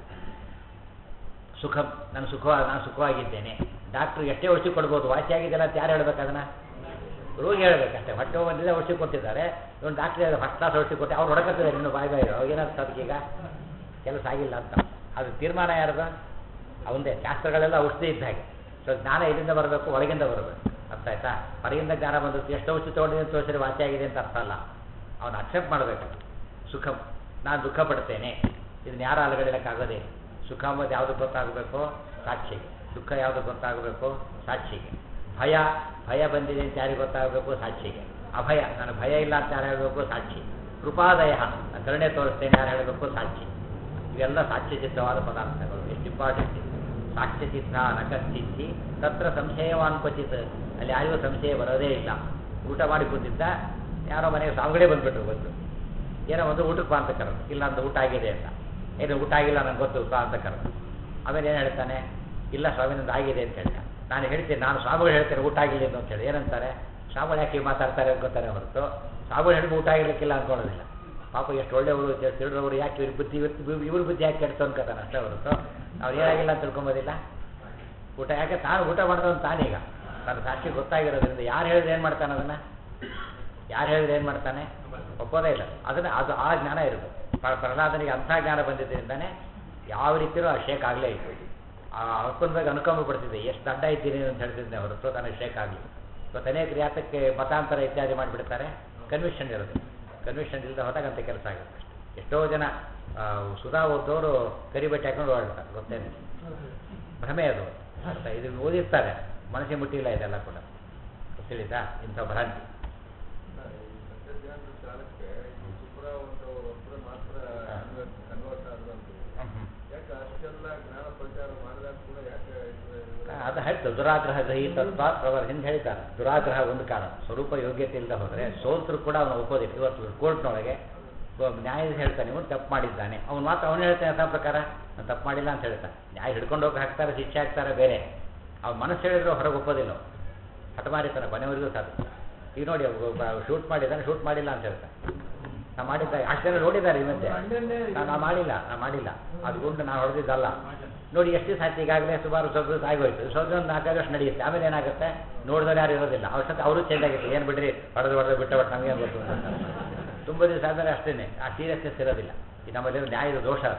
ಸುಖ ನಾನು ಸುಖ ನಾನು ಸುಖವಾಗಿದ್ದೇನೆ ಡಾಕ್ಟ್ರು ಎಷ್ಟೇ ಔಷಧಿ ಕೊಡ್ಬೋದು ವಾಸಿಯಾಗಿದೆಯಲ್ಲ ಅಂತ ಯಾರು ಹೇಳ್ಬೇಕು ಅದನ್ನ ರೋಗಿ ಹೇಳ್ಬೇಕಷ್ಟೇ ಹೊಟ್ಟೆ ಬಂದಿದೆ ಔಷಧಿ ಕೊಟ್ಟಿದ್ದಾರೆ ಇವನು ಡಾಕ್ಟ್ರ್ ಫಸ್ಟ್ ಕ್ಲಾಸ್ ಔಷಧಿ ಕೊಟ್ಟು ಅವ್ರು ಹೊಡಕತ್ತಿದ್ದಾರೆ ಇನ್ನು ಬಾಯ್ ಬಾಯಿ ಅವಾಗ ಏನಾಗ್ತದೆ ಅದಕ್ಕೀಗ ಕೆಲಸ ಆಗಿಲ್ಲ ಅಂತ ಅದು ತೀರ್ಮಾನ ಯಾರ್ದು ಅವಂದೇ ಶಾಸ್ತ್ರಗಳೆಲ್ಲ ಔಷಧಿ ಇದ್ದ ಹಾಗೆ ಸೊ ಜ್ಞಾನ ಇಲ್ಲಿಂದ ಬರಬೇಕು ಒಳಗಿಂದ ಬರಬೇಕು ಅರ್ಥ ಆಯ್ತಾ ಹೊರಗಿಂದ ಜ್ಞಾನ ಬಂದದ್ದು ಎಷ್ಟು ಔಷಧಿ ತೊಗೊಂಡಿದ್ದೀನಿ ತೋರಿಸಿದ್ರೆ ವಾಸಿಯಾಗಿದೆ ಅಂತ ಅರ್ಥ ಅಲ್ಲ ಅವನು ಅಕ್ಸೆಪ್ಟ್ ಮಾಡಬೇಕು ಸುಖ ನಾನು ದುಃಖ ಪಡ್ತೇನೆ ಇದನ್ನ ಯಾರು ಅಲಗಡಿಲಕ್ಕಾಗೋದೇ ಸುಖ ಅಂಬುದು ಯಾವುದು ಗೊತ್ತಾಗಬೇಕು ಸಾಕ್ಷಿಗೆ ದುಃಖ ಯಾವುದು ಗೊತ್ತಾಗಬೇಕು ಸಾಕ್ಷಿಗೆ ಭಯ ಭಯ ಬಂದಿದೆ ಅಂತ ಯಾರಿಗೆ ಗೊತ್ತಾಗಬೇಕು ಸಾಕ್ಷಿಗೆ ಅಭಯ ನಾನು ಭಯ ಇಲ್ಲ ಅಂತ ಯಾರು ಹೇಳಬೇಕು ಸಾಕ್ಷಿ ಕೃಪಾದಯ ನಾನು ಕರುಣೆ ತೋರಿಸ್ತೇನೆ ಯಾರು ಹೇಳಬೇಕು ಸಾಕ್ಷಿ ಇವೆಲ್ಲ ಸಾಕ್ಷ್ಯ ಸಿದ್ಧವಾದ ಪದಾರ್ಥಗಳು ಎಷ್ಟು ಇಂಪಾರ್ಟೆಂಟ್ ಇದೆ ಸಾಕ್ಷ್ಯ ಸಿದ್ಧ ನಕಸ್ಥಿತಿ ತತ್ರ ಸಂಶಯವಾನ್ ಕ್ವಚಿತ್ ಅಲ್ಲಿ ಯಾರಿಗೂ ಸಂಶಯ ಬರೋದೇ ಇಲ್ಲ ಊಟ ಮಾಡಿ ಕೂತಿದ್ದ ಯಾರೋ ಮನೆಗೆ ಸಾವುಗಳೇ ಬಂದ್ಬಿಟ್ರು ಬಂದು ಏನೋ ಒಂದು ಊಟಕ್ಕೆ ಬಾ ಅಂತ ಕರೆದು ಇಲ್ಲ ಅಂತ ಊಟ ಆಗಿದೆ ಅಂತ ಏನು ಊಟ ಆಗಿಲ್ಲ ನಂಗೆ ಗೊತ್ತು ಬಾ ಅಂತ ಕರೆದು ಆಮೇಲೆ ಏನು ಹೇಳ್ತಾನೆ ಇಲ್ಲ ಸ್ವಾಮಿ ನಂದು ಆಗಿದೆ ಅಂತ ಹೇಳ್ತಾನೆ ನಾನು ಹೇಳ್ತೀನಿ ನಾನು ಸ್ವಾಮಿಗಳು ಹೇಳ್ತೇನೆ ಊಟ ಆಗಿಲ್ಲ ಅಂತ ಹೇಳಿ ಏನಂತಾರೆ ಸ್ವಾಮಿಗಳು ಯಾಕೆ ಹೀಗೆ ಮಾತಾಡ್ತಾರೆ ಅನ್ಕೋತಾರೆ ಹೊರತು ಸ್ವಾಮಿಗಳು ಹೇಳಿದ್ರೆ ಊಟ ಆಗಿರ್ಲಿಕ್ಕಿಲ್ಲ ಅನ್ಕೊಳ್ಳೋದಿಲ್ಲ ಪಾಪ ಎಷ್ಟು ಒಳ್ಳೆಯವರು ತಿಳಿದವರು ಯಾಕೆ ಇವ್ರ ಬುದ್ಧಿ ಇವ್ರ ಇವ್ರ ಬುದ್ಧಿ ಯಾಕೆ ಕೆಡ್ತು ಅನ್ಕೋತಾನೆ ಅಷ್ಟೇ ಹೊರತು ಅವ್ರು ಏನಾಗಿಲ್ಲ ಅಂತ ತಿಳ್ಕೊಂಬೋದಿಲ್ಲ ಊಟ ಯಾಕೆ ತಾನು ಊಟ ಮಾಡಿದವನು ತಾನೀಗ ತನ್ನ ಸಾಕ್ಷಿ ಗೊತ್ತಾಗಿರೋದ್ರಿಂದ ಯಾರು ಹೇಳಿದ್ರೆ ಏನು ಮಾಡ್ತಾನೆ ಅದನ್ನು ಯಾರು ಹೇಳಿದ್ರೆ ಏನು ಮಾಡ್ತಾನೆ ಒಪ್ಪೋದೇ ಇಲ್ಲ ಅದನ್ನು ಅದು ಆ ಜ್ಞಾನ ಇರಬೇಕು ಪ್ರ- ಪ್ರಹ್ಲಾದನಿಗೆ ಅಂಥ ಜ್ಞಾನ ಬಂದಿದ್ದರಿಂದನೇ ಯಾವ ರೀತಿಯೂ ಆ ಶೇಕ್ ಆಗಲೇ ಇತ್ತು ಆ ಅಪ್ಪನ ಬಗ್ಗೆ ಅನುಕಂಪ ಪಡ್ತಿದ್ದೆ ಎಷ್ಟು ಅಡ್ಡ ಇದ್ದೀನಿ ಅಂತ ಹೇಳ್ತಿದ್ದೆ ಹೊರತು ತನಗೆ ಶೇಕ್ ಆಗಲಿ ಇವತ್ತು ಅನೇಕ ಯಾತಕ್ಕೆ ಮತಾಂತರ ಇತ್ಯಾದಿ ಮಾಡಿಬಿಡ್ತಾರೆ ಕನ್ವಿಷನ್ ಇರುತ್ತೆ ಕನ್ವಿಷನ್ ಇಲ್ಲದೆ ಹೋದಾಗ ಅಂತ ಕೆಲಸ ಆಗುತ್ತೆ ಅಷ್ಟೇ ಎಷ್ಟೋ ಜನ ಆ, ಸುಧಾ ಓದೋರು ಕರಿಬಟ್ಟೆ ಹಾಕೊಂಡು ಓಡಾಡ್ತಾರೆ ಗೊತ್ತೇನೆ ಭ್ರಮೆ ಅದು ಅರ್ಥ ಇದು ಓದಿರ್ತಾರೆ ಮನಸ್ಸಿಗೆ ಮುಟ್ಟಿಲ್ಲ ಇದೆಲ್ಲ ಕೂಡ ತಿಳಿತಾ ಇಂಥ ಭ್ರಾಂತಿ ಸತ್ಯಜ್ಞಾನದ ಕಾಲಕ್ಕೆ ಈ ಸುಪ್ರ ಒಂದು ಒಬ್ಬರು ಮಾತ್ರ ಕನ್ವರ್ಟ್ ಆದ್ರಂತ ಯಾಕೆ ಅಷ್ಟೆಲ್ಲ ಜ್ಞಾನ ಪ್ರಚಾರ ಮಾಡಿದಾಗ ಕೂಡ ಯಾಕೆ ಇದು- ಅದು ಹೇಳ್ತಾರೆ ದುರಾಗ್ರಹ ರಹಿತತ್ವ ಪ್ರವರ್ ಹಿಂದೆ ಹೇಳ್ತಾರೆ ದುರಾಗ್ರಹ ಒಂದು ಕಾರಣ ಸ್ವರೂಪ ಯೋಗ್ಯತೆ ಇಲ್ಲದೆ ಹೋದರೆ ಸೋತರು ಕೂಡ ಅವನು ಒಪ್ಪೋದಿಲ್ಲ ಇವತ್ತು ಕೋರ್ಟ್ನೊಳಗೆ ನ್ಯಾಯಾಧೀಶ ಹೇಳ್ತಾನೆ ಇವನು ತಪ್ಪು ಮಾಡಿದ್ದಾನೆ ಅವ್ನು ಮಾತ್ರ ಅವನು ಹೇಳ್ತಾನೆ ಅಥ ಪ್ರಕಾರ ನಾನು ತಪ್ಪು ಮಾಡಿಲ್ಲ ಅಂತ ಹೇಳ್ತಾನೆ ನ್ಯಾಯ ಹಿಡ್ಕೊಂಡು ಹೋಗಿ ಹಾಕ್ತಾರೆ ಶಿಕ್ಷೆ ಹಾಕ್ತಾರೆ ಬೇರೆ ಅವ್ನು ಮನಸ್ಸು ಹೇಳಿದ್ರು ಹೊರಗೆ ಒಪ್ಪೋದಿಲ್ಲ ಅವ್ನು. ಹಠಮಾರಿತಾನೆ ಕೊನೆವರೆಗೂ ಸಾಧ್ಯ ಈಗ ನೋಡಿ ಶೂಟ್ ಮಾಡಿದ್ದಾನೆ ಶೂಟ್ ಮಾಡಿಲ್ಲ ಅಂತ ಹೇಳ್ತಾನೆ ನಾ ಮಾಡಿದ್ದ ಅಷ್ಟು ಜನ ನೋಡಿದ್ದಾರೆ ಈ ಮಧ್ಯೆ ನಾನು ನಾ ಮಾಡಿಲ್ಲ ನಾ ಮಾಡಿಲ್ಲ ಅದು ಗುಂಡು ನಾನು ಹೊಡೆದಿದ್ದಲ್ಲ ನೋಡಿ ಎಷ್ಟು ದಿವಸ ಆಯ್ತು ಈಗಾಗಲೇ ಸುಮಾರು ಸ್ವಲ್ಪ ದಿವಸ ಆಗೋಯ್ತು ಸ್ವಲ್ಪ ಒಂದು ನಾಲ್ಕೈದು ವರ್ಷ ನಡೆಯುತ್ತೆ ಆಮೇಲೆ ಏನಾಗುತ್ತೆ ನೋಡಿದವ್ರು ಯಾರು ಇರೋದಿಲ್ಲ ಅವ್ರ ಸತಿ ಅವರು ಚೇಂಜ್ ಆಗಿತ್ತು ಏನು ಬಿಡ್ರಿ ಹೊಡೆದು ಹೊಡೆದು ಬಿಟ್ಟ ಬಟ್ ನಮಗೆ ಗೊತ್ತು ಅಂತ. ತುಂಬ ದಿವಸ ಆದಮೇಲೆ ಅಷ್ಟೇ ಆ ಸೀರಿಯಸ್ನೆಸ್ ಇರೋದಿಲ್ಲ ಈ ನಮ್ಮಲ್ಲಿರೋ ನ್ಯಾಯದ ದೋಷ ಅದು.